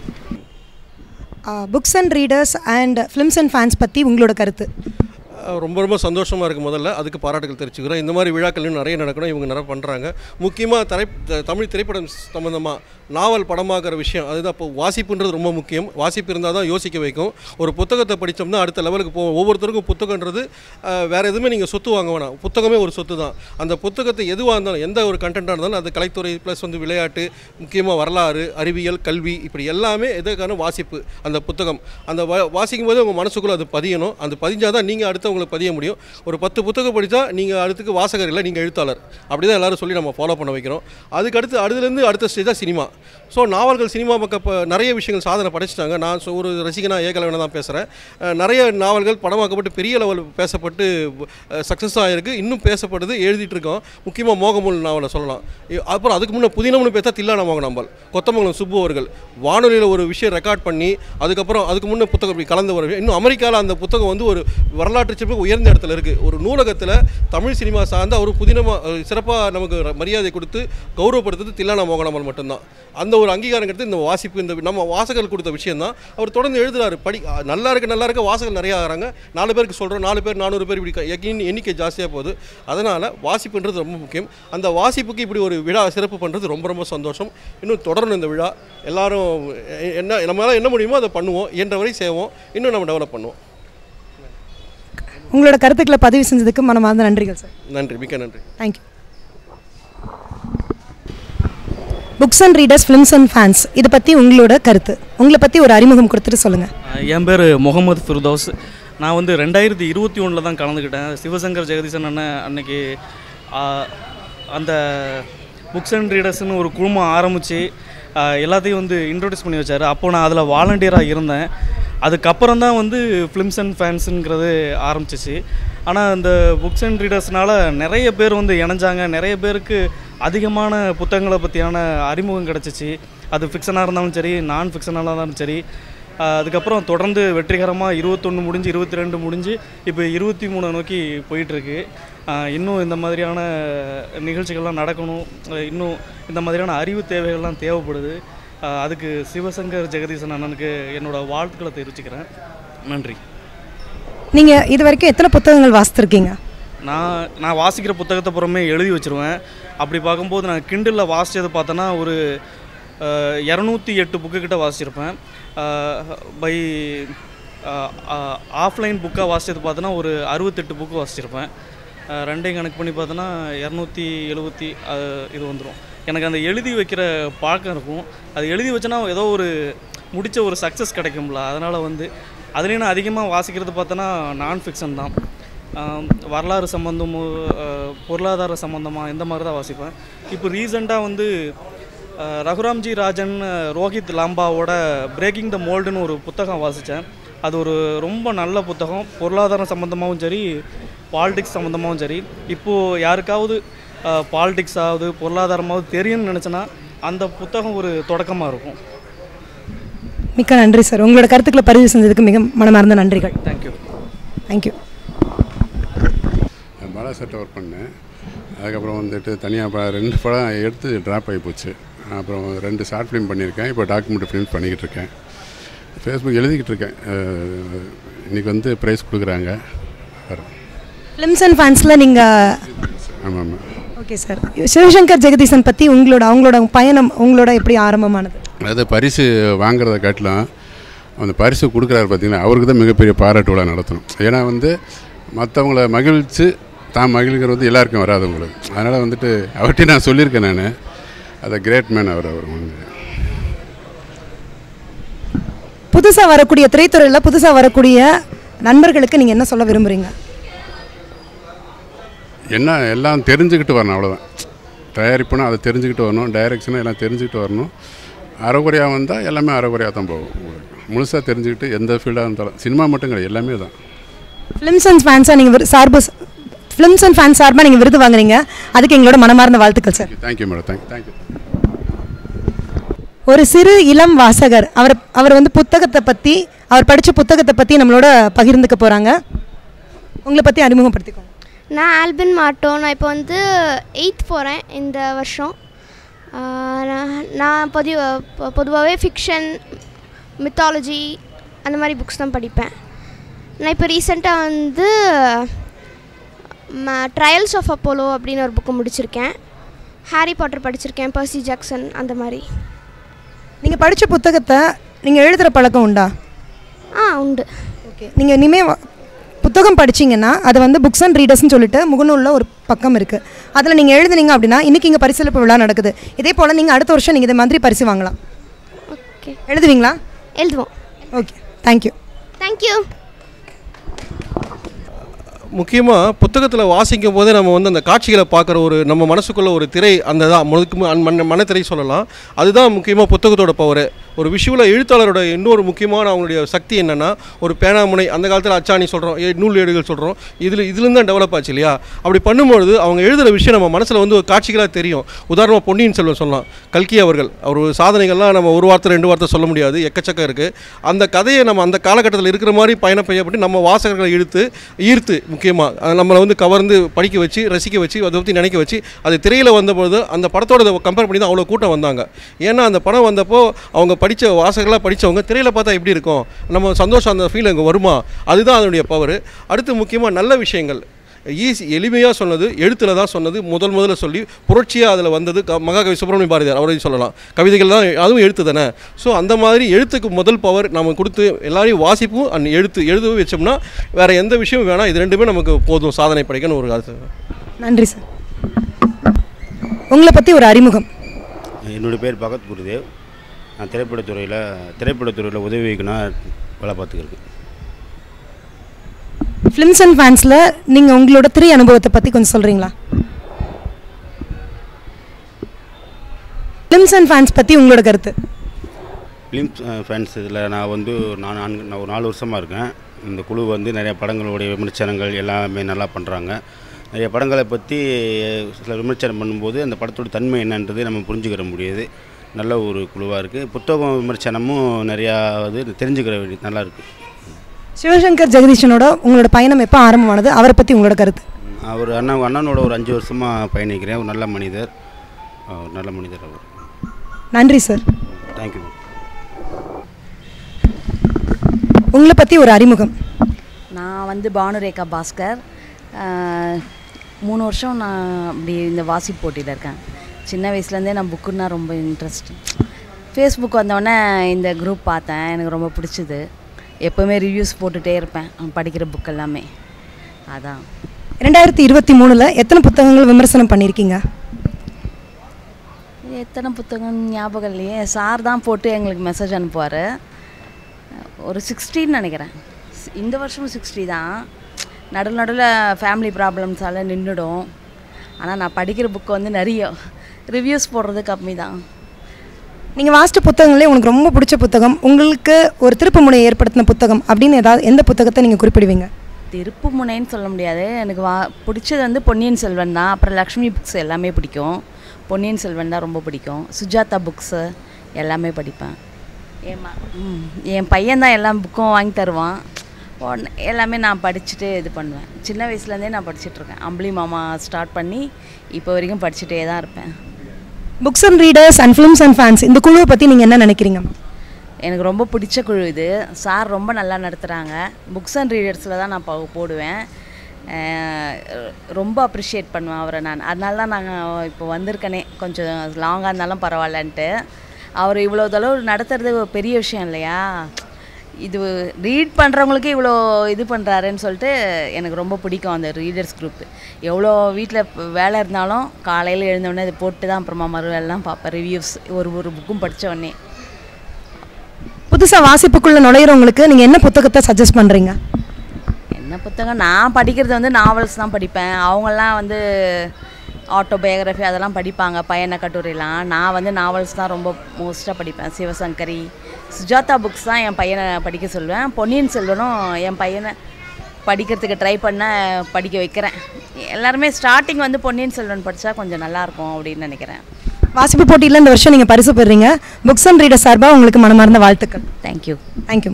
A: books and readers and films and fans பற்றி உங்களோட கருத்து
C: அஹ் ரொம்ப ரொம்ப சந்தோஷமாக இருக்குது முதல்ல அதுக்கு பாராட்டுகள் தெரிவிச்சுக்கிறோம் இந்த மாதிரி விழாக்கள் இன்னும் நிறைய நடக்கணும் இவங்க நிறைய பண்ணுறாங்க முக்கியமாக திரை த- தமிழ் திரைப்படம் சம்மந்தமாக நாவல் படமாக்குற விஷயம் அதுதான் இப்போ வாசிப்புன்றது ரொம்ப முக்கியம் வாசிப்பு இருந்தால் தான் யோசிக்க வைக்கும் ஒரு புத்தகத்தை படித்தோம்னா அடுத்த லெவலுக்கு போவோம் ஒவ்வொருத்தருக்கும் புத்தகன்றது அஹ், வேற எதுவுமே நீங்கள் சொத்து வாங்க வேணாம் புத்தகமே ஒரு சொத்து தான் அந்த புத்தகத்தை எதுவாக இருந்தாலும் எந்த ஒரு கண்டென்ட்டாக இருந்தாலும் அது கலைத்துறை ப்ளஸ் வந்து விளையாட்டு முக்கியமாக வரலாறு அறிவியல் கல்வி இப்படி எல்லாமே எதுக்கான வாசிப்பு அந்த புத்தகம் அந்த வா வாசிக்கும் போது உங்கள் மனசுக்குள்ளே அது பதியணும் அந்த பதிஞ்சால் தான் நீங்கள் அடுத்தவங்களுக்கு பதிய முடியும் ஒரு பத்து புத்தகம் படித்தா நீங்கள் அடுத்துக்கு வாசகர் இல்லை நீங்கள் எழுத்தாளர் அப்படி தான் எல்லாரும் சொல்லி நம்ம ஃபாலோ பண்ண வைக்கிறோம் அதுக்கு அடுத்து அடுத்துலேருந்து அடுத்த ஸ்டேஜாக சினிமா
L: ஸோ நாவல்கள் சினிமா பக்கம் இப்போ நிறைய விஷயங்கள் சாதனை படைச்சிட்டாங்க நான் சொ- ஒரு ரசிகனாக ஏகலவனாக தான் பேசுகிறேன் நிறைய நாவல்கள் படமாக்கப்பட்டு பெரிய லெவல் பேசப்பட்டு சக்ஸஸ் ஆகிருக்கு இன்னும் பேசப்படுது எழுதிட்டு இருக்கோம் முக்கியமாக மோகமுல் நாவலை சொல்லலாம் இ- அப்புறம் அதுக்கு முன்னே புதினம்னு பேசா தில்லான மோகனாம்பாள் கொத்தமங்கலம் சுப்பு அவர்கள் வானொலியில் ஒரு விஷயம் ரெக்கார்ட் பண்ணி அதுக்கப்புறம் அதுக்கு முன்னே புத்தகம் இப்படி கலந்து வர இன்னும் அமெரிக்காவில் அந்த புத்தகம் வந்து ஒரு வரலாற்று சிறப்பு உயர்ந்த இடத்துல இருக்குது ஒரு நூலகத்தில் தமிழ் சினிமா சார்ந்து அவர் புதினமாக சிறப்பாக நமக்கு ர- மரியாதை கொடுத்து கௌரவப்படுத்துறது தில்லானா மோகனாம்பாள் மட்டும்தான் அந்த ஒரு அங்கீகாரம் கிடைத்து இந்த வாசிப்பு இந்த நம்ம வாசகர்கள் கொடுத்த விஷயம் தான் அவர் தொடர்ந்து எழுதுறாரு படி அ, நல்லா இருக்க நல்லா இருக்க வாசகர்கள் நிறைய ஆகிறாங்க நாலு பேருக்கு சொல்கிறோம் நாலு பேர் நானூறு பேர் இப்படி க- எண்ணி- எண்ணிக்கை ஜாஸ்தியாக போகுது அதனால் வாசிப்புன்றது ரொம்ப முக்கியம் அந்த வாசிப்புக்கு இப்படி ஒரு விழா சிறப்பு பண்ணுறது ரொம்ப ரொம்ப சந்தோஷம் இன்னும் தொடரணும் இந்த விழா எல்லாரும் எ- என்ன நம்மளால் என்ன முடியுமோ அதை பண்ணுவோம் இயன்ற வரை செய்வோம் இன்னும் நம்ம டெவலப் பண்ணுவோம்
A: உங்களோட கருத்துக்களை பதிவு செஞ்சதுக்கு மனமார்ந்த நன்றிகள் சார்
L: நன்றி மிக்க நன்றி
A: thank you books and readers films and fans இதை பற்றி உங்களோட கருத்து உங்களை பற்றி ஒரு அறிமுகம் கொடுத்துட்டு சொல்லுங்கள்
M: என் பேர் முகமது ஃபிர்தோஸ் நான் வந்து ரெண்டாயிரத்தி இருபத்தி ஒன்றில் தான் கலந்துக்கிட்டேன் சிவசங்கர் ஜெகதீசன் அண்ணன் அன்னைக்கு ஆ, அந்த புக்ஸ் அண்ட் ரீடர்ஸ்னு ஒரு குழுமம் ஆரம்பித்து எல்லாத்தையும் வந்து இன்ட்ரோடியூஸ் பண்ணி வச்சார் அப்போ நான் அதில் வாலண்டியராக இருந்தேன் அதுக்கப்புறம் தான் வந்து ஃபிலிம்ஸ் அண்ட் ஃபேன்ஸுங்கிறது ஆரம்பிச்சிச்சு ஆனால் இந்த புக்ஸ் அண்ட் ரீடர்ஸ்னால நிறைய பேர் வந்து இணைஞ்சாங்க நிறைய பேருக்கு அதிகமான புத்தகங்களை பற்றியான அறிமுகம் கிடச்சிச்சு அது ஃபிக்ஷனாக இருந்தாலும் சரி நான் ஃபிக்ஷனாக இருந்தாலும் சரி ஆஹ் அதுக்கப்புறம் தொடர்ந்து வெற்றிகரமாக இருபத்தொன்று முடிஞ்சு இருபத்தி ரெண்டு முடிஞ்சு இப்போ இருபத்தி மூணு நோக்கி போயிட்டுருக்கு இன்னும் இந்த மாதிரியான நிகழ்ச்சிகள்லாம் நடக்கணும் ஆஹ் இன்னும் இந்த மாதிரியான அறிவு தேவைகள்லாம் தேவைப்படுது ஆஹ் அதுக்கு சிவசங்கர் ஜெகதீசன் அண்ணனுக்கு என்னோட வாழ்த்துக்களை தெரிவிச்சுக்கிறேன் நன்றி
A: நீங்கள் இது வரைக்கும் எத்தனை புத்தகங்கள் வாசித்திருக்கீங்க
M: நான் நான் வாசிக்கிற புத்தகத்தை புறமே எழுதி வச்சுருவேன் அப்படி பார்க்கும்போது நான் கிண்டலில் வாசித்தது பார்த்தோன்னா ஒரு இரநூத்தி எட்டு புக்கு கிட்ட வாசிச்சிருப்பேன் பை ஆஃப்லைன் புக்காக வாசித்தது பார்த்தோன்னா ஒரு அறுபத்தெட்டு புக்கு வாசிச்சிருப்பேன் அஹ், ரெண்டையும் கணக்கு பண்ணி பார்த்தோன்னா இரநூத்தி எழுபத்தி இது வந்துடும் எனக்கு அந்த எழுதி வைக்கிற பழக்கம் இருக்கும் அது எழுதி வச்சேன்னா ஏதோ ஒரு முடிச்ச ஒரு சக்ஸஸ் கிடைக்கும்ல அதனால் வந்து அதுலேயும் நான் அதிகமாக வாசிக்கிறது பார்த்தோன்னா நான் ஃபிக்ஷன் தான் ஆம், வரலாறு சம்மந்தமோ அஹ், பொருளாதார சம்மந்தமாக இந்த மாதிரி தான் வாசிப்பேன் இப்போ ரீசெண்டாக வந்து அஹ், ரகுராம்ஜி ராஜன் அஹ், ரோஹித் லாம்பாவோட பிரேக்கிங் த மோல்டுன்னு ஒரு புத்தகம் வாசித்தேன் அது ஒரு ரொம்ப நல்ல புத்தகம் பொருளாதாரம் சம்மந்தமாகவும் சரி பாலிடிக்ஸ் சம்மந்தமாகவும் சரி இப்போது யாருக்காவது பாலிடிக்ஸ் ஆகுது பொருளாதாரமாவது தெரியும்னு நினச்சேன்னா அந்த புத்தகம் ஒரு தொடக்கமாக இருக்கும்
A: மிக்க நன்றி சார் உங்களோட கருத்துக்களை பதிவு செஞ்சதுக்கு மிக மனமார்ந்த நன்றிகள்
M: தேங்க்யூ
A: தேங்க்யூ
N: பாலாசட்டை ஒர்க் பண்ணேன் அதுக்கப்புறம் வந்துட்டு தனியாக ரெண்டு படம் எடுத்து ட்ராப் ஆகி போச்சு அப்புறம் ரெண்டு ஷார்ட் ஃபிலிம் பண்ணியிருக்கேன் இப்போ டாக்குமெண்ட் ஃபிலிம் பண்ணிக்கிட்டு இருக்கேன் ஃபேஸ்புக் எழுதிக்கிட்டு இருக்கேன் அஹ், இன்னைக்கு வந்து ப்ரைஸ் கொடுக்குறாங்க வரும்
A: ஃபிலிம்ஸ் அண்ட் ஃபேன்ஸில் நீங்கள்
N: ஆமாம் ஆமாம்
A: ஓகே சார் சிவசங்கர் ஜெகதீசன் பற்றி உங்களோட அவங்களோட பயணம் உங்களோட எப்படி ஆரம்பமானது
N: அதாவது பரிசு வாங்குறத காட்டிலும் அந்த பரிசு கொடுக்குறாரு பார்த்தீங்கன்னா அவருக்கு தான் மிகப்பெரிய பாராட்டு விழா நடத்தணும் ஏன்னா வந்து மற்றவங்கள மகிழ்ச்சி தான் மகிழ்கிறது வந்து எல்லாருக்கும் வராது உங்களுக்கு அதனால் வந்துட்டு அவர்கிட்ட நான் சொல்லியிருக்கேன் நான் அதை கிரேட் மேன் அவர் அவர் வந்து
A: புதுசாக வரக்கூடிய திரைத்துறையில் புதுசாக வரக்கூடிய நண்பர்களுக்கு நீங்கள் என்ன சொல்ல விரும்புகிறீங்க
N: என்ன எல்லாம் தெரிஞ்சுக்கிட்டு வரணும் அவ்வளோதான் தயாரிப்புனா அதை தெரிஞ்சுக்கிட்டு வரணும் டைரக்ஷனாக எல்லாம் தெரிஞ்சுக்கிட்டு வரணும் அறகுறையாக வந்தால் எல்லாமே அறகுறையாக தான் போகும் உங்களுக்கு முழுசாக தெரிஞ்சுக்கிட்டு எந்த ஃபீல்டாக இருந்தாலும் சினிமா மட்டும் கிடையாது எல்லாமே தான்
A: ஃபிலிம்ஸ் அண்ட் ஃபேன்ஸாக நீங்கள் சார்பு ஃபிலிம்ஸ் அண்ட் ஃபேன்ஸ் சார்பாக நீங்கள் விருது வாங்குறீங்க அதுக்கு எங்களோட மனமார்ந்த வாழ்த்துக்கள் sir
N: thank you madam thank thank you
A: ஒரு சிறு இளம் வாசகர் அவர் அவர் வந்து புத்தகத்தை பற்றி அவர் படித்த புத்தகத்தை பற்றி நம்மளோட பகிர்ந்துக்க போகிறாங்க உங்களை பற்றி அறிமுகப்படுத்திக்கோங்க
J: நான் ஆல்பின் மாட்டோ நான் இப்போ வந்து எயித் போகிறேன் இந்த வருஷம் ஆஹ் நான்- நான் பொது பொதுவாகவே ஃபிக்ஷன் மித்தாலஜி அந்த மாதிரி புக்ஸ் தான் படிப்பேன் நான் இப்போ ரீசெண்டாக வந்து ட்ரையல்ஸ் ஆஃப் அப்போலோ அப்படின்னு ஒரு புக்கு முடிச்சிருக்கேன் ஹாரி பாட்டர் படிச்சிருக்கேன் பர்சி ஜாக்சன் அந்த மாதிரி
A: நீங்கள் படித்த புத்தகத்தை நீங்கள் எழுதுகிற பழக்கம் உண்டா
J: ஆ உண்டு
A: ஓகே நீங்கள் இனிமேல் புத்தகம் படிச்சீங்கன்னா அது வந்து புக்ஸ் அண்ட் ரீடர்ஸ்னு சொல்லிட்டு முகநூலில் ஒரு பக்கம் இருக்குது அதில் நீங்கள் எழுதுனீங்க அப்படின்னா இன்றைக்கி இங்கே பரிசளிப்பு விழா நடக்குது இதே போல் நீங்கள் அடுத்த வருஷம் நீங்கள் இதே மாதிரி பரிசு வாங்கலாம்
J: ஓகே
A: எழுதுவீங்களா
J: எழுதுவோம்
A: ஓகே தேங்க்யூ
J: தேங்க்யூ
L: முக்கியமாக புத்தகத்தில் வாசிக்கும் போதே நம்ம வந்து அந்த காட்சிகளை பார்க்குற ஒரு நம்ம மனசுக்குள்ள ஒரு திரை அந்த தான் முழுக்க மு- அன் மன மனத்திரை சொல்லலாம் அதுதான் முக்கியமாக புத்தகத்தோட பவர் ஒரு விஷுவலாக எழுத்தாளரோட இன்னொரு முக்கியமான அவங்களுடைய சக்தி என்னென்னா ஒரு பேனாமுனை அந்த காலத்தில் அச்சாணி சொல்கிறோம் நூல் ஏடுகள் சொல்கிறோம் இதில் இதுலேருந்து தான் டெவலப் ஆச்சு இல்லையா அப்படி பண்ணும்பொழுது அவங்க எழுதுகிற விஷயம் நம்ம மனசில் வந்து ஒரு காட்சிகளாக தெரியும் உதாரணமாக பொன்னியின் செல்வன் சொல்லலாம் கல்கி அவர்கள் அவர் சாதனைகள்லாம் நம்ம ஒரு வார்த்தை ரெண்டு வார்த்தை சொல்ல முடியாது எக்கச்சக்கம் இருக்குது அந்த கதையை நம்ம அந்த காலகட்டத்தில் இருக்கிற மாதிரி பயணம் செய்யப்பட்டு நம்ம வாசகர்களை இழுத்து ஈர்த்து முக்கியமாக நம்மளை வந்து கவர்ந்து படிக்க வச்சு ரசிக்க வச்சு அதை பற்றி நினைக்க வச்சு அது திரையில் வந்தபோது அந்த படத்தோட கம்பேர் பண்ணி தான் அவ்வளோ கூட்டம் வந்தாங்க ஏன்னா அந்த படம் வந்தப்போ அவங்க படித்த வாசகர்களாக படித்தவங்க திரையில் பார்த்தா எப்படி இருக்கும் நம்ம சந்தோஷம் அந்த ஃபீல் அங்கே வருமா அதுதான் அதனுடைய பவர் அடுத்து முக்கியமாக நல்ல விஷயங்கள் ஈஸி எளிமையாக சொன்னது எழுத்தில் தான் சொன்னது முதல் முதல்ல சொல்லி புரட்சியாக அதில் வந்தது க மகாகவி சுப்பிரமணிய பாரதியார் அவரையும் சொல்லலாம் கவிதைகள் தான் அதுவும் எழுத்து தானே ஸோ அந்த மாதிரி எழுத்துக்கு முதல் பவர் நம்ம கொடுத்து எல்லாரையும் வாசிப்பும் அண்ட் எழுத்து எழுதவும் வச்சோம்னா வேறு எந்த விஷயமும் வேணாம் இது ரெண்டுமே நமக்கு போதும் சாதனை படைக்கன்னு ஒரு ஆசை
A: நன்றி சார் உங்களை பற்றி ஒரு அறிமுகம்
O: என்னுடைய பேர் பகத் குருதேவ் நான் திரைப்படத்துறையில் திரைப்படத்துறையில் உதவி இயக்குனர் வேலை பார்த்துக்கிறேன்
A: ஃபிலிம்ஸ் அண்ட் ஃபேன்ஸில் நீங்கள் உங்களோட திரை அனுபவத்தை பற்றி கொஞ்சம் சொல்கிறீங்களா ஃபிலிம்ஸ் அண்ட் ஃபேன்ஸ் பற்றி உங்களோட கருத்து
O: ஃபிலிம் ஃபேன்ஸ் இதில் நான் வந்து நான் நான்கு நான் ஒரு நாலு வருஷமாக இருக்கேன் இந்த குழு வந்து நிறைய படங்களுடைய விமர்சனங்கள் எல்லாமே நல்லா பண்ணுறாங்க நிறைய படங்களை பற்றி சில விமர்சனம் பண்ணும்போது அந்த படத்தோட தன்மை என்னன்றது நம்ம புரிஞ்சுக்கிற முடியுது நல்ல ஒரு குழுவாக இருக்குது புத்தகம் விமர்சனமும் நிறையா இது தெரிஞ்சுக்கிற வேண்டிய நல்லா இருக்குது
A: சிவசங்கர் ஜெகதீஷனோட உங்களோட பயணம் எப்போ ஆரம்பமானது அவரை பற்றி உங்களோட கருத்து
O: அவர் அண்ணன் அண்ணனோட ஒரு அஞ்சு வருஷமாக பயணிக்கிறேன் ஒரு நல்ல மனிதர் ஒரு நல்ல மனிதர் அவர்
A: நன்றி சார்
O: தேங்க்யூ
A: உங்களை பற்றி ஒரு அறிமுகம்
P: நான் வந்து பானுரேகா பாஸ்கர் ஆஹ், மூணு வருஷம் நான் அப்படி இந்த வாசிப்பு போட்டியில் இருக்கேன் சின்ன வயசுலேருந்தே நான் புக்குன்னா ரொம்ப இன்ட்ரெஸ்ட் ஃபேஸ்புக் வந்தோடனே இந்த குரூப் பார்த்தேன் எனக்கு ரொம்ப பிடிச்சிது எப்போவுமே ரிவ்யூஸ் போட்டுகிட்டே இருப்பேன் நான் படிக்கிற புக் எல்லாமே அதான்
A: ரெண்டாயிரத்தி இருபத்தி மூணில் எத்தனை புத்தகங்கள் விமர்சனம் பண்ணியிருக்கீங்க
P: எத்தனை புத்தகம் ஞாபகம் இல்லையே சார் தான் போட்டு எங்களுக்கு மெசேஜ் அனுப்புவார் ஒரு சிக்ஸ்டின்னு நினைக்கிறேன் ஸ்- இந்த வருஷமும் சிக்ஸ்டி தான் நடுவில் நடுவில் ஃபேமிலி ப்ராப்ளம்ஸால் நின்றுடும் ஆனால் நான் படிக்கிற புக்கு வந்து நிறைய ரிவ்யூஸ் போடுறது கம்மி தான்
A: நீங்கள் வாசித்த புத்தகங்களே உங்களுக்கு ரொம்ப பிடிச்ச புத்தகம் உங்களுக்கு ஒரு திருப்பு முனையை ஏற்படுத்தின புத்தகம் அப்படின்னு ஏதாவது எந்த புத்தகத்தை நீங்கள் குறிப்பிடுவீங்க
P: திருப்பு முனைன்னு சொல்ல முடியாது எனக்கு வா பிடிச்சது வந்து பொன்னியின் செல்வன் தான் அப்புறம் லக்ஷ்மி புக்ஸ் எல்லாமே பிடிக்கும் பொன்னியின் செல்வன் தான் ரொம்ப பிடிக்கும் சுஜாதா புக்ஸு எல்லாமே படிப்பேன் ஏமா ம் என் பையன் தான் எல்லா புக்கும் வாங்கி தருவான் உடனே எல்லாமே நான் படிச்சுட்டு இது பண்ணுவேன் சின்ன வயசுலேருந்தே நான் படிச்சுட்ருக்கேன் அம்பளி மாமா ஸ்டார்ட் பண்ணி இப்போ வரைக்கும் படிச்சுட்டே தான் இருப்பேன்
A: books and readers and films and fans இந்த குழுவை பற்றி நீங்கள் என்ன நினைக்கிறீங்க
P: எனக்கு ரொம்ப பிடிச்ச குழு இது சார் ரொம்ப நல்லா நடத்துகிறாங்க புக்ஸ் அண்ட் ரீடர்ஸில் தான் நான் போ- போடுவேன் அஹ் ரொம்ப அப்ரிஷியேட் பண்ணுவேன் அவரை நான் அதனால தான் நாங்கள் இப்போ வந்திருக்கனே கொஞ்சம் லாங்காக இருந்தாலும் பரவாயில்லன்ட்டு அவர் இவ்வளோ தளவு நடத்துறது ஒரு பெரிய விஷயம் இல்லையா இது ரீட் பண்ணுறவங்களுக்கே இவ்வளோ இது பண்ணுறாருன்னு சொல்லிட்டு எனக்கு ரொம்ப பிடிக்கும் அந்த ரீடர்ஸ் குரூப் எவ்வளோ வீட்டில் வேலை இருந்தாலும் காலையில் எழுந்தோடனே அதை போட்டு தான் அப்புறமா மறு வேலைலாம் பார்ப்பேன் ரிவ்யூஸ் ஒரு ஒரு புக்கும் படிச்ச உடனே
A: புதுசாக வாசிப்புக்குள்ளே நுழையிறவங்களுக்கு நீங்கள் என்ன புத்தகத்தை சஜஸ்ட் பண்ணுறீங்க
P: என்ன புத்தகம் நான் படிக்கிறது வந்து நாவல்ஸ் தான் படிப்பேன் அவங்கெல்லாம் வந்து ஆட்டோபயோகிராஃபி அதெல்லாம் படிப்பாங்க பயண கட்டுரைலாம் நான் வந்து நாவல்ஸ் தான் ரொம்ப மோஸ்ட்டாக படிப்பேன் சிவசங்கரி சுஜாதா புக்ஸ் தான் என் பையனை படிக்க சொல்லுவேன் பொன்னியின் செல்வனும் என் பையனை படிக்கிறதுக்கு ட்ரை பண்ண படிக்க வைக்கிறேன் எல்லாருமே ஸ்டார்டிங் வந்து பொன்னியின் செல்வன் படித்தா கொஞ்சம் நல்லாயிருக்கும் அப்படின்னு நினைக்கிறேன்
A: வாசிப்பு போட்டியில் இந்த வருஷம் நீங்கள் பரிசு பெறுறீங்க புக்ஸ் அண்ட் ரீடர் சார்பாக உங்களுக்கு மனமார்ந்த வாழ்த்துக்கள்
P: தேங்க்யூ
A: தேங்க்யூ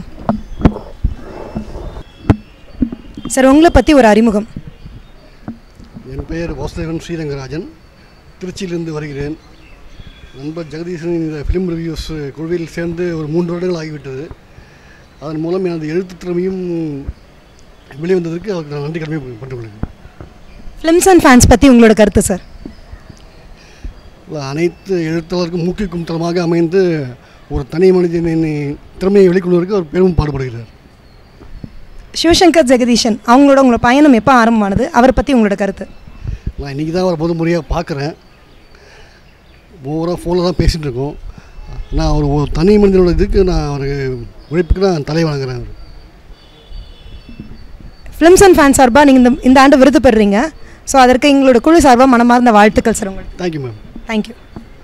A: சார் உங்களை பற்றி ஒரு அறிமுகம்
Q: என் பெயர் வாசுதேவன் ஸ்ரீரங்கராஜன் திருச்சியிலிருந்து வருகிறேன் நண்பர் ஜெகதீசன் இந்த ஃபிலிம் ரிவ்யூஸ் குழுவில் சேர்ந்து ஒரு மூன்று வருடங்கள் ஆகிவிட்டது அதன் மூலம் எனது எழுத்து திறமையும் வெளிவந்ததற்கு அவருக்கு நான் நன்றி கடமை பட்டுள்ளேன்
A: ஃபிலிம்ஸ் அண்ட் ஃபேன்ஸ் பற்றி உங்களோட கருத்து சார்
Q: அனைத்து எழுத்தாளருக்கும் ஊக்குவிக்கும் தளமாக அமைந்து ஒரு தனி மனிதனின் திறமையை வெளிக்கொள்வதற்கு அவர் பெரும் பாடுபடுகிறார்
A: சிவசங்கர் ஜெகதீஷன் அவங்களோட உங்களோட பயணம் எப்போ ஆரம்பமானது அவரை பற்றி உங்களோட கருத்து
Q: நான் இன்றைக்கி தான் அவரை முதல் முறையாக பார்க்குறேன் ஓவராக ஃபோனில் தான் பேசிகிட்டு இருக்கோம் நான் அவர் ஒரு தனி மனிதனோட இதுக்கு நான் அவர் உழைப்புக்கு நான் தலை வணங்குறேன்
A: ஃபிலிம்ஸ் அண்ட் ஃபேன் சார்பாக நீங்கள் இந்த இந்த ஆண்டு விருது பெறுறீங்க ஸோ அதற்கு எங்களோட குழு சார்பாக மனமார்ந்த வாழ்த்துக்கள் சார் உங்களுக்கு
Q: தேங்க்யூ மேம்
A: தேங்க்யூ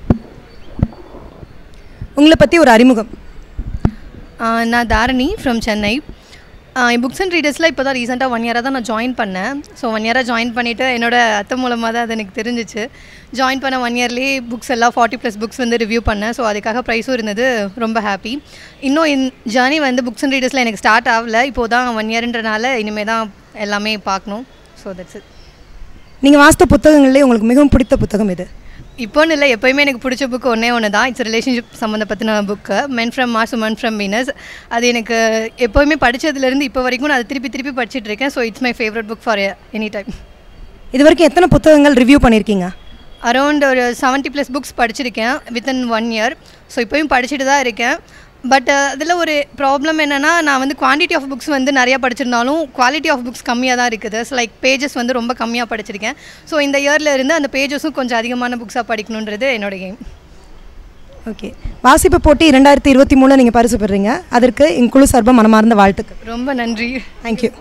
A: உங்களை பற்றி ஒரு அறிமுகம்
R: ஆஹ் நான் Dharani from Chennai books and ரீடர்ஸில் இப்போ தான் ரீசெண்டாக ஒன் இயராக தான் நான் ஜாயின் பண்ணேன் ஸோ ஒன் இயராக ஜாயின் பண்ணிவிட்டு என்னோட அத்தை மூலமாக தான் அது எனக்கு தெரிஞ்சிச்சு ஜாயின் பண்ண ஒன் இயர்லேயே புக்ஸ் எல்லாம் ஃபார்ட்டி ப்ளஸ் புக்ஸ் வந்து ரிவ்யூ பண்ணேன் ஸோ அதுக்காக ப்ரைஸும் இருந்தது ரொம்ப ஹாப்பி இன்னும் இன் ஜேர்னி வந்து புக்ஸ் அண்ட் ரீடர்ஸில் எனக்கு ஸ்டார்ட் ஆகல இப்போ தான் ஒன் இயர்ன்றனால இனிமேல் தான் எல்லாமே பார்க்கணும் ஸோ தட்ஸ் இட்
A: நீங்கள் வாசித்த புத்தகங்கள்லேயே உங்களுக்கு மிகவும் பிடித்த புத்தகம் இது
R: இப்போன்னு இல்லை எப்போயுமே எனக்கு பிடிச்ச புக் ஒன்றே ஒன்று தான் இட்ஸ் ரிலேஷன்ஷிப் சம்மந்தப்பத்தின book men from Mars women from Venus அது எனக்கு எப்போயுமே படித்ததுலேருந்து இப்போ வரைக்கும் நான் அதை திருப்பி திருப்பி படிச்சுட்டு இருக்கேன் so it's my favourite book for any time
A: இது வரைக்கும் எத்தனை புத்தகங்கள் ரிவ்யூ பண்ணியிருக்கீங்க
R: அரௌண்ட் ஒரு செவன்ட்டி ப்ளஸ் புக்ஸ் படிச்சிருக்கேன் வித்தின் ஒன் இயர் ஸோ இப்போயும் படிச்சுட்டு தான் இருக்கேன் பட் அதில் ஒரு ப்ராப்ளம் என்னென்னா நான் வந்து குவான்டிட்டி ஆஃப் புக்ஸ் வந்து நிறையா படிச்சிருந்தாலும் குவாலிட்டி ஆஃப் புக்ஸ் கம்மியாக தான் இருக்குது ஸோ லைக் பேஜஸ் வந்து ரொம்ப கம்மியாக படிச்சிருக்கேன் ஸோ இந்த இயரில் இருந்து அந்த பேஜஸும் கொஞ்சம் அதிகமான புக்ஸாக படிக்கணுன்றது என்னோட கேம்
A: ஓகே வாசிப்பு போட்டி இரண்டாயிரத்தி இருபத்தி மூணில் நீங்கள் பரிசு பெறுறீங்க அதற்கு எங்கள் குழு சார்பாக மனமார்ந்த வாழ்த்துக்கள்
R: ரொம்ப நன்றி
A: தேங்க்யூ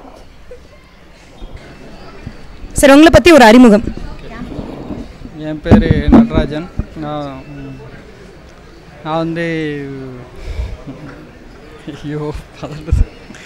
A: சார் உங்களை பற்றி ஒரு அறிமுகம்
S: என் பேர் நடராஜன் நான் ம், நான் வந்து ஐயோ பதறுது.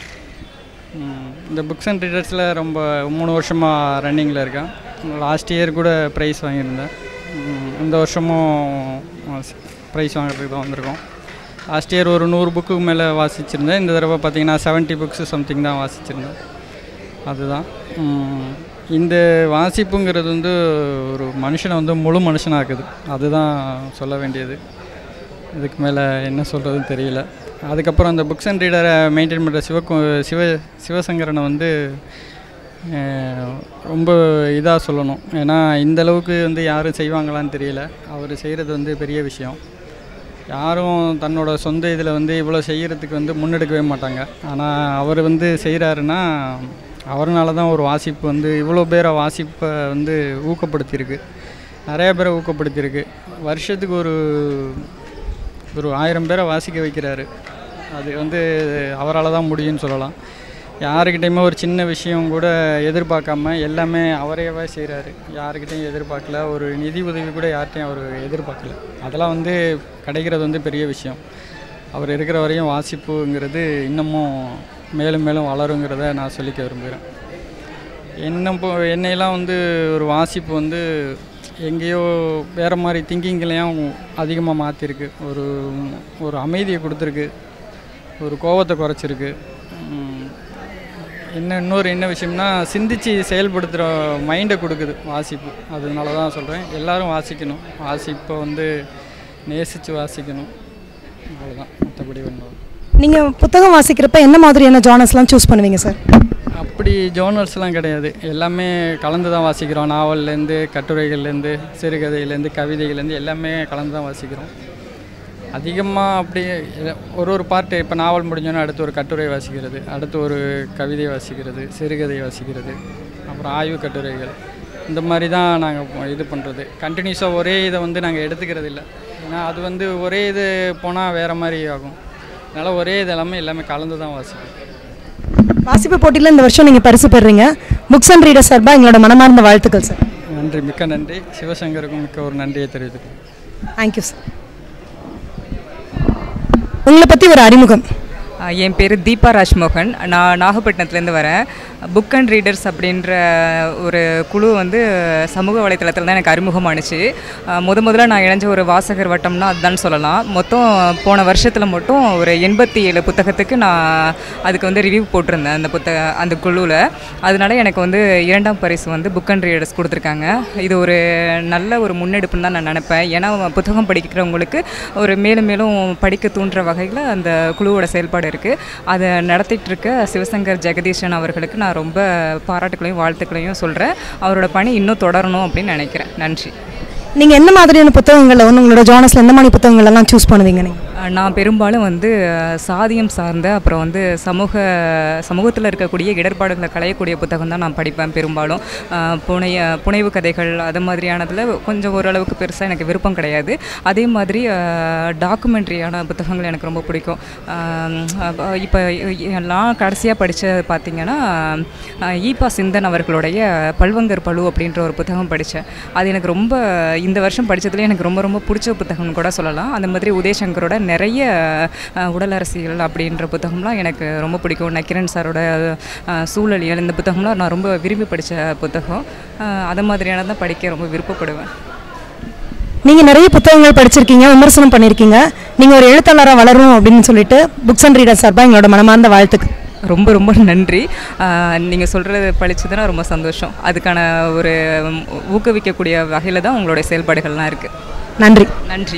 S: ம், இந்த புக்ஸ் அண்ட் ரீடர்ஸில் ரொம்ப மூணு வருஷமாக ரன்னிங்கில் இருக்கேன் லாஸ்ட் இயர் கூட ப்ரைஸ் வாங்கியிருந்தேன் ம், இந்த வருஷமும் ப்ரைஸ் வாங்குறதுக்கு தான் வந்திருக்கோம் லாஸ்ட் இயர் ஒரு நூறு புக்குக்கு மேலே வாசிச்சிருந்தேன் இந்த தடவை பார்த்தீங்கன்னா செவன்ட்டி புக்ஸு சம்திங் தான் வாசிச்சிருந்தேன் அதுதான் ம், இந்த வாசிப்புங்கிறது வந்து ஒரு மனுஷனை வந்து முழு மனுஷனாக்குது அதுதான் சொல்ல வேண்டியது இதுக்கு மேலே என்ன சொல்கிறதுன்னு தெரியல அதுக்கப்புறம் அந்த புக்ஸ் அண்ட் ரீடரை மெயின்டைன் பண்ணுற சிவ சிவ சிவசங்கரனை வந்து அஹ், ரொம்ப இதாக சொல்லணும் ஏன்னா இந்த அளவுக்கு வந்து யாரும் செய்வாங்களான்னு தெரியல அவர் செய்கிறது வந்து பெரிய விஷயம் யாரும் தன்னோட சொந்த இதில் வந்து இவ்வளோ செய்கிறதுக்கு வந்து முன்னெடுக்கவே மாட்டாங்க ஆனால் அவர் வந்து செய்கிறாருன்னா அவர்னால தான் ஒரு வாசிப்பு வந்து இவ்வளோ பேரை வாசிப்பை வந்து ஊக்கப்படுத்தியிருக்கு நிறைய பேரை ஊக்கப்படுத்தியிருக்கு வருஷத்துக்கு ஒரு ஒரு ஆயிரம் பேரை வாசிக்க வைக்கிறாரு அது வந்து அவரால் தான் முடியும்னு சொல்லலாம் யாருக்கிட்டையுமே ஒரு சின்ன விஷயம் கூட எதிர்பார்க்காம எல்லாமே அவரையவே செய்கிறாரு யாருக்கிட்டையும் எதிர்பார்க்கல ஒரு நிதி உதவி கூட யார்கிட்டையும் அவர் எதிர்பார்க்கல அதெல்லாம் வந்து கிடைக்கிறது வந்து பெரிய விஷயம் அவர் இருக்கிற வரையும் வாசிப்புங்கிறது இன்னமும் மேலும் மேலும் வளருங்கிறத நான் சொல்லிக்க விரும்புகிறேன் என்ன இப்போ என்னையெல்லாம் வந்து ஒரு வாசிப்பு வந்து எங்கேயோ வேறு மாதிரி திங்கிங்லையும் அதிகமாக மாற்றிருக்கு ஒரு ஒரு அமைதியை கொடுத்துருக்கு ஒரு கோவத்தை குறைச்சிருக்கு உம், என்ன இன்னொரு என்ன விஷயம்னா சிந்திச்சு செயல்படுத்துகிற மைண்டை கொடுக்குது வாசிப்பு அதனால தான் சொல்கிறேன் எல்லாரும் வாசிக்கணும் வாசிப்பை வந்து நேசித்து வாசிக்கணும் அவ்வளோதான் மற்றபடி ஒன்றும்
A: நீங்கள் புத்தகம் வாசிக்கிறப்ப என்ன மாதிரியான ஜானர்ஸ்லாம் சூஸ் பண்ணுவீங்க சார்
S: அப்படி ஜோனல்ஸ்லாம் கிடையாது எல்லாமே கலந்து தான் வாசிக்கிறோம் நாவல்லேருந்து கட்டுரைகள்லேருந்து சிறுகதையிலேருந்து கவிதைகள்லேருந்து எல்லாமே கலந்து தான் வாசிக்கிறோம் அதிகமாக அப்படி எ- ஒரு ஒரு பார்ட்டு இப்போ நாவல் முடிஞ்சோன்னா அடுத்து ஒரு கட்டுரை வாசிக்கிறது அடுத்து ஒரு கவிதை வாசிக்கிறது சிறுகதை வாசிக்கிறது அப்புறம் ஆய்வு கட்டுரைகள் இந்த மாதிரி தான் நாங்கள் இது பண்ணுறது கண்டினியூஸாக ஒரே இதை வந்து நாங்கள் எடுத்துக்கிறது இல்லை ஏன்னா அது வந்து ஒரே இது போனால் வேறு மாதிரி ஆகும் அதனால் ஒரே இது எல்லாமே எல்லாமே கலந்து தான் வாசிக்கிறோம்
A: வாசிப்பு போட்டியில் இந்த வருஷம் நீங்கள் பரிசு பெறுறீங்க புக்ஸ் அண்ட் ரீடர் சார்பாக எங்களோட மனமார்ந்த வாழ்த்துக்கள் சார்
S: நன்றி மிக்க நன்றி சிவசங்கருக்கும் மிக்க ஒரு நன்றியை தெரிவித்துக்கிறேன்
A: தேங்க்யூ சார் உங்களை பற்றி ஒரு அறிமுகம்
T: ஆ, என் பேர் தீபா ராஜ்மோகன் நான் நாகப்பட்டினத்துலேருந்து வரேன் புக் அண்ட் ரீடர்ஸ் அப்படின்ற ஒரு குழு வந்து சமூக வலைத்தளத்தில் தான் எனக்கு அறிமுகமானுச்சு ஆ, முத முதல்ல நான் இணைஞ்ச ஒரு வாசகர் வட்டம்னா அதுதான் சொல்லலாம் மொத்தம் போன வருஷத்தில் மட்டும் ஒரு எண்பத்தி ஏழு புத்தகத்துக்கு நான் அதுக்கு வந்து ரிவ்யூ போட்டிருந்தேன் அந்த புத்தக அந்த குழுவில் அதனால எனக்கு வந்து இரண்டாம் பரிசு வந்து புக் அண்ட் ரீடர்ஸ் கொடுத்துருக்காங்க இது ஒரு நல்ல ஒரு முன்னெடுப்புன்னு தான் நான் நினைப்பேன் ஏன்னா புத்தகம் படிக்கிறவங்களுக்கு ஒரு மேலும் மேலும் படிக்க தூண்டுற வகையில் அந்த குழுவோட செயல்பாடு இருக்குது அதை நடத்திட்டு இருக்க சிவசங்கர் ஜெகதீஷன் அவர்களுக்கு நான் ரொம்ப பாராட்டுகளையும் வாழ்த்துக்களையும் சொல்கிறேன் அவரோட பணி இன்னும் தொடரணும் அப்படின்னு நினைக்கிறேன் நன்றி
A: நீங்கள் என்ன மாதிரியான புத்தகங்களை வந்து உங்களோட ஜானர்ஸில் எந்த மாதிரி புத்தகங்கள் எல்லாம் சூஸ் பண்ணுவீங்க நீங்கள்
T: அஹ் நான் பெரும்பாலும் வந்து அஹ், சாதியம் சார்ந்த அப்புறம் வந்து சமூக சமூகத்தில் இருக்கக்கூடிய இடர்பாடுகளை களையக்கூடிய புத்தகம் தான் நான் படிப்பேன் பெரும்பாலும் அஹ், புனைய புனைவு கதைகள் அது மாதிரியானதில் கொஞ்சம் ஓரளவுக்கு பெருசாக எனக்கு விருப்பம் கிடையாது அதே மாதிரி டாக்குமெண்ட்ரியான புத்தகங்கள் எனக்கு ரொம்ப பிடிக்கும் இப்போ நான் கடைசியாக படித்த பார்த்தீங்கன்னா அஹ், ஈபா சிந்தன் அவர்களுடைய பல்வங்கர் பழு அப்படின்ற ஒரு புத்தகம் படித்தேன் அது எனக்கு ரொம்ப இந்த வருஷம் படித்ததுலேயே எனக்கு ரொம்ப ரொம்ப பிடிச்ச புத்தகம்னு கூட சொல்லலாம் அந்த மாதிரி உதயசங்கரோட நிறைய அஹ், உடல் அரசியல் அப்படின்ற புத்தகம்லாம் எனக்கு ரொம்ப பிடிக்கும் நக்கிரன் சாரோட அஹ், சூழலியல் இந்த புத்தகம்லாம் நான் ரொம்ப விரும்பி படித்த புத்தகம் அஹ், அது மாதிரியானதான் படிக்க ரொம்ப விருப்பப்படுவேன்
A: நீங்கள் நிறைய புத்தகங்கள் படிச்சிருக்கீங்க விமர்சனம் பண்ணியிருக்கீங்க நீங்கள் ஒரு எழுத்தாளராக வளரும் அப்படின்னு சொல்லிட்டு புக்ஸ் அண்ட் ரீடர் சார்பாக எங்களோட மனமார்ந்த வாழ்த்துக்கு
T: ரொம்ப ரொம்ப நன்றி நீங்கள் சொல்கிறது படிச்சதுன்னா ரொம்ப சந்தோஷம் அதுக்கான ஒரு உம், ஊக்குவிக்கக்கூடிய வகையில் தான் உங்களுடைய செயல்பாடுகள்லாம் இருக்குது
A: நன்றி
T: நன்றி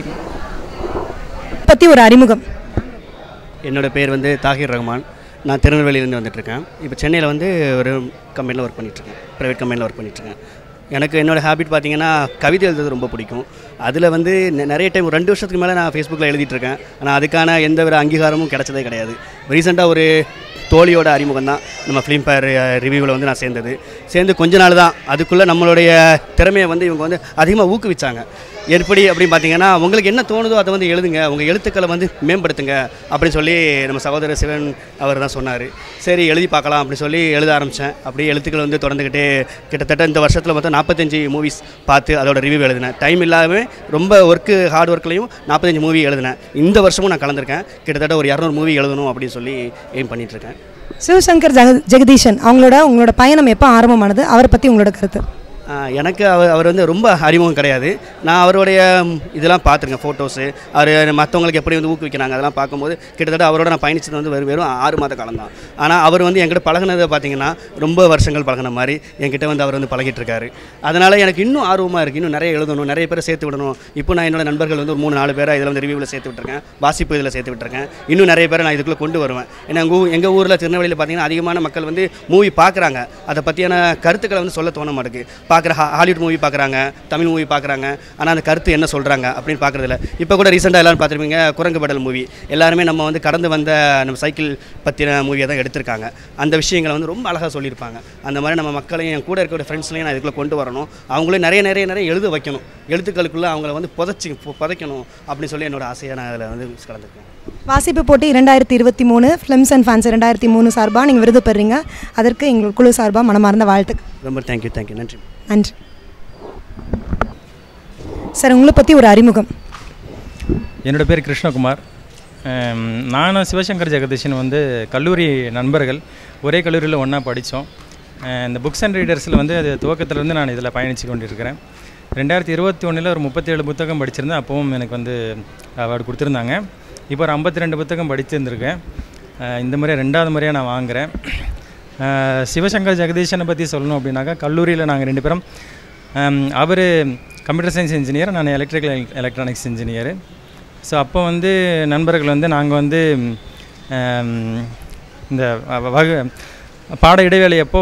A: பற்றி ஒரு அறிமுகம்
U: என்னோட பேர் வந்து தாகிர் ரஹ்மான் நான் திருநெல்வேலியிலேருந்து வந்துட்டுருக்கேன் இப்போ சென்னையில் வந்து ஒரு கம்பெனியில் ஒர்க் பண்ணிகிட்ருக்கேன் ப்ரைவேட் கம்பெனியில் ஒர்க் பண்ணிகிட்ருக்கேன் எனக்கு என்னோடய ஹேபிட் பார்த்தீங்கன்னா கவிதை எழுதுறது ரொம்ப பிடிக்கும் அதில் வந்து நெ- நிறைய டைம் ஒரு ரெண்டு வருஷத்துக்கு மேலே நான் ஃபேஸ்புக்கில் எழுதிட்டுருக்கேன் ஆனால் அதுக்கான எந்த ஒரு அங்கீகாரமும் கிடைச்சதே கிடையாது ரீசெண்டாக ஒரு தோழியோட அறிமுகம் தான் நம்ம ஃபிலிம்பேர் ரிவ்யூவில் வந்து நான் சேர்ந்தது சேர்ந்து கொஞ்ச நாள் தான் அதுக்குள்ளே நம்மளுடைய திறமையை வந்து இவங்க வந்து அதிகமாக ஊக்குவிச்சாங்க எப்படி அப்படின்னு பார்த்தீங்கன்னா உங்களுக்கு என்ன தோணுதோ அதை வந்து எழுதுங்க உங்கள் எழுத்துக்களை வந்து மேம்படுத்துங்க அப்படின்னு சொல்லி நம்ம சகோதரர் சிவன் அவர் தான் சொன்னார் சரி எழுதி பார்க்கலாம் அப்படின்னு சொல்லி எழுத ஆரம்பித்தேன் அப்படியே எழுத்துக்கள் வந்து தொடர்ந்துக்கிட்டே கிட்டத்தட்ட இந்த வருஷத்தில் மொத்தம் நாற்பத்தஞ்சு மூவிஸ் பார்த்து அதோட ரிவ்யூ எழுதினேன் டைம் இல்லாமல் ரொம்ப ஒர்க்கு ஹார்ட் ஒர்க்லையும் நாற்பத்தஞ்சு மூவி எழுதினேன் இந்த வருஷமும் நான் கலந்துருக்கேன் கிட்டத்தட்ட ஒரு இரநூறு மூவி எழுதணும் அப்படின்னு சொல்லி எய்ம் பண்ணிகிட்ருக்கேன்
A: சிவசங்கர் ஜெக ஜெகதீஷன் அவங்களோட உங்களோட பயணம் எப்போ ஆரம்பமானது அவரை பற்றி உங்களோட கருத்து
U: ஆஹ் எனக்கு அவர் அவர் வந்து ரொம்ப அறிமுகம் கிடையாது நான் அவருடைய ம், இதெல்லாம் பார்த்துருக்கேன் ஃபோட்டோஸு அவர் மற்றவங்களுக்கு எப்படி வந்து ஊக்குவிக்கிறாங்க அதெல்லாம் பார்க்கும்போது கிட்டத்தட்ட அவரோட நான் பயணிச்சது வந்து வெறும் வெறும் ஆறு மாத காலம் தான் ஆனால் அவர் வந்து என்கிட்ட பழகுனதை பார்த்தீங்கன்னா ரொம்ப வருஷங்கள் பழகுன மாதிரி என்கிட்ட வந்து அவர் வந்து பழகிட்டு இருக்காரு அதனால் எனக்கு இன்னும் ஆர்வமாக இருக்குது இன்னும் நிறைய எழுதணும் நிறைய பேரை சேர்த்து விடணும் இப்போ நான் என்னோட நண்பர்கள் வந்து ஒரு மூணு நாலு பேரை இதில் வந்து ரிவ்யூவில் சேர்த்து விட்டுருக்கேன் வாசிப்பு இதில் சேர்த்து விட்டுருக்கேன் இன்னும் நிறைய பேரை நான் இதுக்குள்ளே கொண்டு வருவேன் ஏன்னா எங்கள் ஊ எங்கள் ஊரில் திருநெல்வேலியில் பார்த்தீங்கன்னா அதிகமான மக்கள் வந்து மூவி பார்க்குறாங்க அதை பற்றியான கருத்துக்களை வந்து சொல்ல தோண மாட்டேங்குது பார்க்குற ஹாலிவுட் மூவி பார்க்குறாங்க தமிழ் மூவி பார்க்குறாங்க ஆனால் அந்த கருத்து என்ன சொல்கிறாங்க அப்படின்னு பார்க்குறதில்ல இப்போ கூட ரீசெண்டாக எல்லாரும் பார்த்துருப்பீங்க குரங்கு படல் மூவி எல்லாருமே நம்ம வந்து கடந்து வந்த நம்ம சைக்கிள் பற்றின மூவியை தான் எடுத்திருக்காங்க அந்த விஷயங்களை வந்து ரொம்ப அழகாக சொல்லியிருப்பாங்க அந்த மாதிரி நம்ம மக்களையும் என் கூட இருக்கிற ஃப்ரெண்ட்ஸ்லையும் நான் இதுக்குள்ளே கொண்டு வரணும் அவங்களையும் நிறைய நிறைய நிறைய எழுத வைக்கணும் எழுத்துக்களுக்குள்ளே அவங்கள வந்து புதைச்சி பு- புதைக்கணும் அப்படின்னு சொல்லி என்னோட ஆசையாக நான் அதில் வந்து கலந்துருக்கேன்
A: வாசிப்பு போட்டி இரண்டாயிரத்தி இருபத்தி மூணு ஃபிலிம்ஸ் அண்ட் ஃபேன்ஸ் ரெண்டாயிரத்தி மூணு சார்பாக நீங்கள் விருது பெறுறீங்க அதற்கு எங்கள் குழு சார்பாக மனமார்ந்த வாழ்த்துக்கு
U: ரொம்ப தேங்க்யூ தேங்க்யூ நன்றி
A: நன்றி சார் உங்களை பற்றி ஒரு அறிமுகம்
V: என்னோட பேர் கிருஷ்ணகுமார் அம், நானும் சிவசங்கர் ஜெகதீஷன் வந்து கல்லூரி நண்பர்கள் ஒரே கல்லூரியில் ஒன்றா படித்தோம் இந்த புக்ஸ் அண்ட் ரீடர்ஸில் வந்து அது துவக்கத்திலேருந்து நான் இதில் பயணித்து கொண்டிருக்கிறேன் ரெண்டாயிரத்தி இருபத்தி ஒன்றில் ஒரு முப்பத்தேழு புத்தகம் படிச்சிருந்தேன் அப்போவும் எனக்கு வந்து அவார்டு கொடுத்துருந்தாங்க இப்போ ஒரு ஐம்பத்தி ரெண்டு புத்தகம் படிச்சிருந்திருக்கேன் அஹ், இந்த முறை ரெண்டாவது முறையாக நான் வாங்குகிறேன் அஹ், சிவசங்கர் ஜெகதீஷனை பற்றி சொல்லணும் அப்படின்னாக்கா கல்லூரியில் நாங்கள் ரெண்டு பேரும் அவர் கம்ப்யூட்டர் சயின்ஸ் இன்ஜினியர் நான் எலக்ட்ரிக்கல் எலக்ட்ரானிக்ஸ் இன்ஜினியர் ஸோ அப்போ வந்து நண்பர்கள் வந்து நாங்கள் வந்து ஹம், இந்த வ- வகு பாட இடைவேளை அப்போ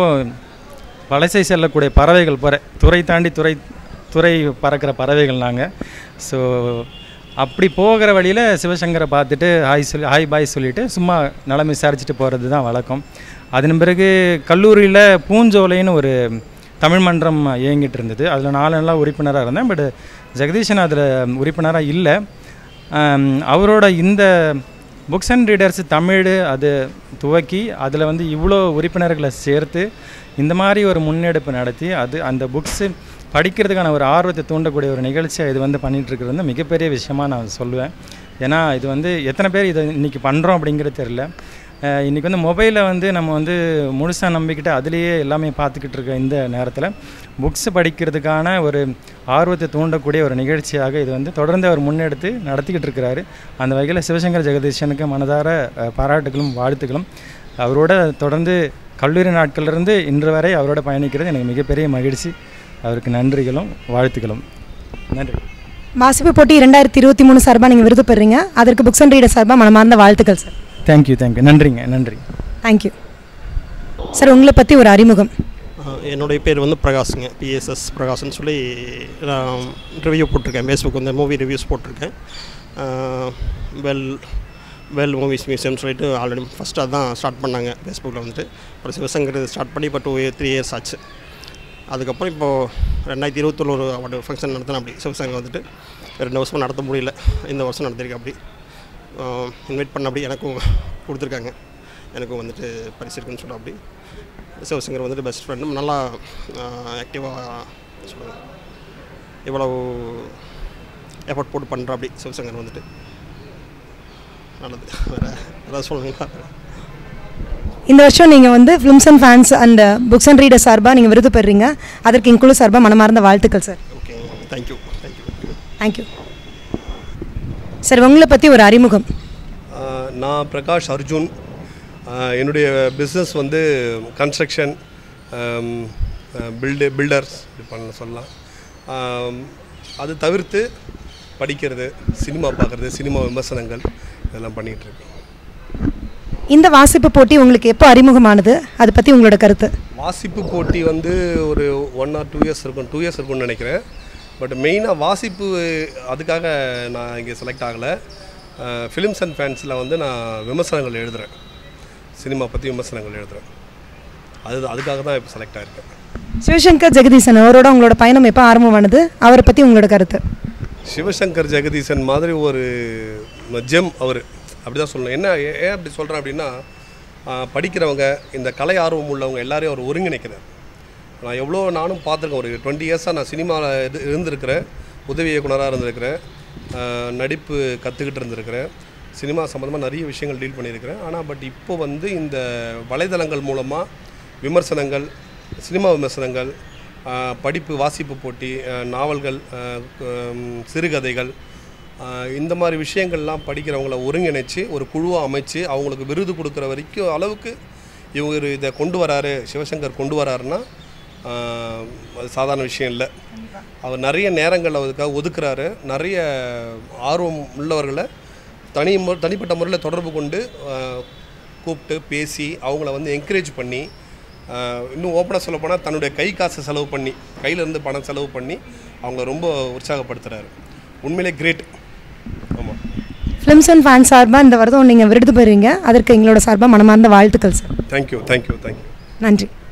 V: வலசை செல்லக்கூடிய பறவைகள் போகிற துறை தாண்டி துறை துறை பறக்கிற பறவைகள் நாங்கள் ஸோ அப்படி போகிற வழியில் சிவசங்கரை பார்த்துட்டு ஹாய் சொல்லி ஹாய் பாய் சொல்லிவிட்டு சும்மா நலம் விசாரிச்சுட்டு போகிறது தான் வழக்கம் அதன் பிறகு கல்லூரியில் பூஞ்சோலைன்னு ஒரு தமிழ் மன்றம் இயங்கிட்டு இருந்தது அதில் நாலு நாளாக உறுப்பினராக இருந்தேன் பட் ஜெகதீஷன் அதில் உறுப்பினராக இல்லை ஆம், அவரோட இந்த புக்ஸ் அண்ட் ரீடர்ஸ் தமிழ் அது துவக்கி அதில் வந்து இவ்வளோ உறுப்பினர்களை சேர்த்து இந்த மாதிரி ஒரு முன்னெடுப்பு நடத்தி அது அந்த புக்ஸு படிக்கிறதுக்கான ஒரு ஆர்வத்தை தூண்டக்கூடிய ஒரு நிகழ்ச்சியை இது வந்து பண்ணிகிட்டு இருக்கிறது வந்து மிகப்பெரிய விஷயமா நான் சொல்லுவேன் ஏன்னா இது வந்து எத்தனை பேர் இதை இன்றைக்கி பண்ணுறோம் அப்படிங்கிறது தெரில இன்றைக்கி வந்து மொபைலில் வந்து நம்ம வந்து முழுசாக நம்பிக்கிட்டு அதுலேயே எல்லாமே பார்த்துக்கிட்டு இருக்க இந்த நேரத்தில் புக்ஸ் படிக்கிறதுக்கான ஒரு ஆர்வத்தை தூண்டக்கூடிய ஒரு நிகழ்ச்சியாக இது வந்து தொடர்ந்து அவர் முன்னெடுத்து நடத்திக்கிட்டு இருக்கிறாரு அந்த வகையில் சிவசங்கர் ஜெகதீஷனுக்கு மனதார அஹ், பாராட்டுகளும் வாழ்த்துக்களும் அவரோட தொடர்ந்து கல்லூரி நாட்களிலிருந்து இன்று வரை அவரோட பயணிக்கிறது எனக்கு மிகப்பெரிய மகிழ்ச்சி அவருக்கு நன்றிகளும் வாழ்த்துக்களும் நன்றி
A: வாசிப்பு போட்டி இரண்டாயிரத்தி இருபத்தி மூணு சார்பாக நீங்கள் விருது பெறுறீங்க அதற்கு புக்ஸ் அண்ட் ரீடர் சார்பாக மனமார்ந்த வாழ்த்துக்கள் சார்
V: தேங்க்யூ தேங்க்யூ நன்றிங்க நன்றி
A: தேங்க்யூ சார் உங்களை பற்றி ஒரு அறிமுகம்
W: ஆஹ் என்னுடைய பேர் வந்து பிரகாஷுங்க பிஎஸ்எஸ் பிரகாஷ்னு சொல்லி நான் ரிவ்யூ போட்டிருக்கேன் ஃபேஸ்புக் வந்து மூவி ரிவ்யூஸ் போட்டிருக்கேன் வெல் வெல் மூவிஸ் மியூசியம் சொல்லிட்டு ஆல்ரெடி ஃபஸ்ட்டு அதான் ஸ்டார்ட் பண்ணாங்க ஃபேஸ்புக்கில் வந்துட்டு அப்புறம் சிவசங்கர் ஸ்டார்ட் பண்ணி இப்போ டூ த்ரீ இயர்ஸ் ஆச்சு அதுக்கப்புறம் இப்போது ரெண்டாயிரத்தி இருபத்தொன்னு ஒரு அவார்டு ஃபங்க்ஷன் நடத்தின அப்படி சிவசங்கர் வந்துட்டு ரெண்டு வருஷம் நடத்த முடியல இந்த வருஷம் நடத்திருக்கேன் அப்படி இன்வைட் பண்ண அப்படி எனக்கும் கொடுத்துருக்காங்க எனக்கும் வந்துட்டு பரிசு இருக்குன்னு சொல்ல அப்படி சிவசங்கர் வந்துட்டு பெஸ்ட் ஃப்ரெண்டும் நல்லா ஆக்டிவாக சொல்லுங்கள் இவ்வளோ எஃபர்ட் போட்டு பண்ணுற அப்படி சிவசங்கர் வந்துட்டு நல்லது வேறு ஏதாவது சொல்லுங்களா
A: இந்த வருஷம் நீங்கள் வந்து films and fans and books and reader சார்பாக நீங்கள் விருது பெறுறீங்க அதற்கு என் குழு சார்பாக மனமார்ந்த வாழ்த்துக்கள் sir
W: okay thank you thank you
A: thank you sir உங்களை பற்றி ஒரு அறிமுகம்
B: ஆஹ் நான் பிரகாஷ் அர்ஜுன் ஆஹ் என்னுடைய பிஸ்னஸ் வந்து கன்ஸ்ட்ரக்ஷன் பில்டு பில்டர்ஸ் இது பண்ண சொல்லலாம் ஆம், அது தவிர்த்து படிக்கிறது சினிமா பார்க்குறது சினிமா விமர்சனங்கள் இதெல்லாம் பண்ணிகிட்டு இருக்கேன்
A: இந்த வாசிப்பு போட்டி உங்களுக்கு எப்போ அறிமுகமானது அதை பற்றி உங்களோட கருத்து
B: வாசிப்பு போட்டி வந்து ஒரு ஒன் ஆர் டூ இயர்ஸ் இருக்கும் டூ இயர்ஸ் இருக்கும்னு நினைக்கிறேன் பட் மெயினாக வாசிப்பு அதுக்காக நான் இங்கே செலக்ட் ஆகலை ஃபிலிம்ஸ் அண்ட் ஃபேன்ஸில் வந்து நான் விமர்சனங்கள் எழுதுகிறேன் சினிமா பற்றி விமர்சனங்கள் எழுதுகிறேன் அது அதுக்காக தான் இப்போ செலக்ட் ஆகிருக்கேன்
A: சிவசங்கர் ஜெகதீசன் அவரோட உங்களோட பயணம் எப்போ ஆரம்பமானது அவரை பற்றி உங்களோட கருத்து
B: சிவசங்கர் ஜெகதீசன் மாதிரி ஒரு ஜெம் அவர் அப்படி தான் சொல்லணும் என்ன ஏ- ஏன் அப்படி சொல்கிறேன் அப்படின்னா ஆஹ், படிக்கிறவங்க இந்த கலை ஆர்வம் உள்ளவங்க எல்லாரையும் அவர் ஒருங்கிணைக்கிறார் நான் எவ்வளோ நானும் பார்த்துருக்கேன் ஒரு டுவெண்ட்டி இயர்ஸாக நான் சினிமாவில் இது இருந்திருக்கிறேன் உதவி இயக்குனராக இருந்திருக்கிறேன் ஆஹ், நடிப்பு கற்றுக்கிட்டு இருந்திருக்கிறேன் சினிமா சம்மந்தமாக நிறைய விஷயங்கள் டீல் பண்ணியிருக்கிறேன் ஆனால் பட் இப்போ வந்து இந்த வலைதளங்கள் மூலமாக விமர்சனங்கள் சினிமா விமர்சனங்கள் ஆஹ், படிப்பு வாசிப்பு போட்டி ஆஹ், நாவல்கள் ஆஹ், ஹம், சிறுகதைகள் ஆஹ், இந்த மாதிரி விஷயங்கள்லாம் படிக்கிறவங்கள ஒருங்கிணைச்சு ஒரு குழுவாக அமைச்சு அவங்களுக்கு விருது கொடுக்குற வரைக்கும் அளவுக்கு இவர் இதை கொண்டு வராரு சிவசங்கர் கொண்டு வராருன்னா ஆஹ், அது சாதாரண விஷயம் இல்லை அவர் நிறைய நேரங்கள் அதுக்காக ஒதுக்குறாரு நிறைய ஆர்வம் உள்ளவர்களை தனி மு- தனிப்பட்ட முறையில் தொடர்பு கொண்டு ஆஹ், கூப்பிட்டு பேசி அவங்கள வந்து என்கரேஜ் பண்ணி ஆஹ், இன்னும் ஓப்பனாக சொல்ல போனால் தன்னுடைய கை காசை செலவு பண்ணி கையிலேருந்து பணம் செலவு பண்ணி அவங்கள ரொம்ப உற்சாகப்படுத்துகிறாரு உண்மையிலே கிரேட் ஆமாம்
A: ஃபிலிம்ஸ் அண்ட் ஃபேன்ஸ் சார்பாக இந்த வருடம் நீங்கள் விருது பெறுவீங்க அதற்கு எங்களோட சார்பாக மனமார்ந்த வாழ்த்துக்கள் சார்
B: தேங்க்யூ தேங்க்யூ தேங்க்யூ
A: நன்றி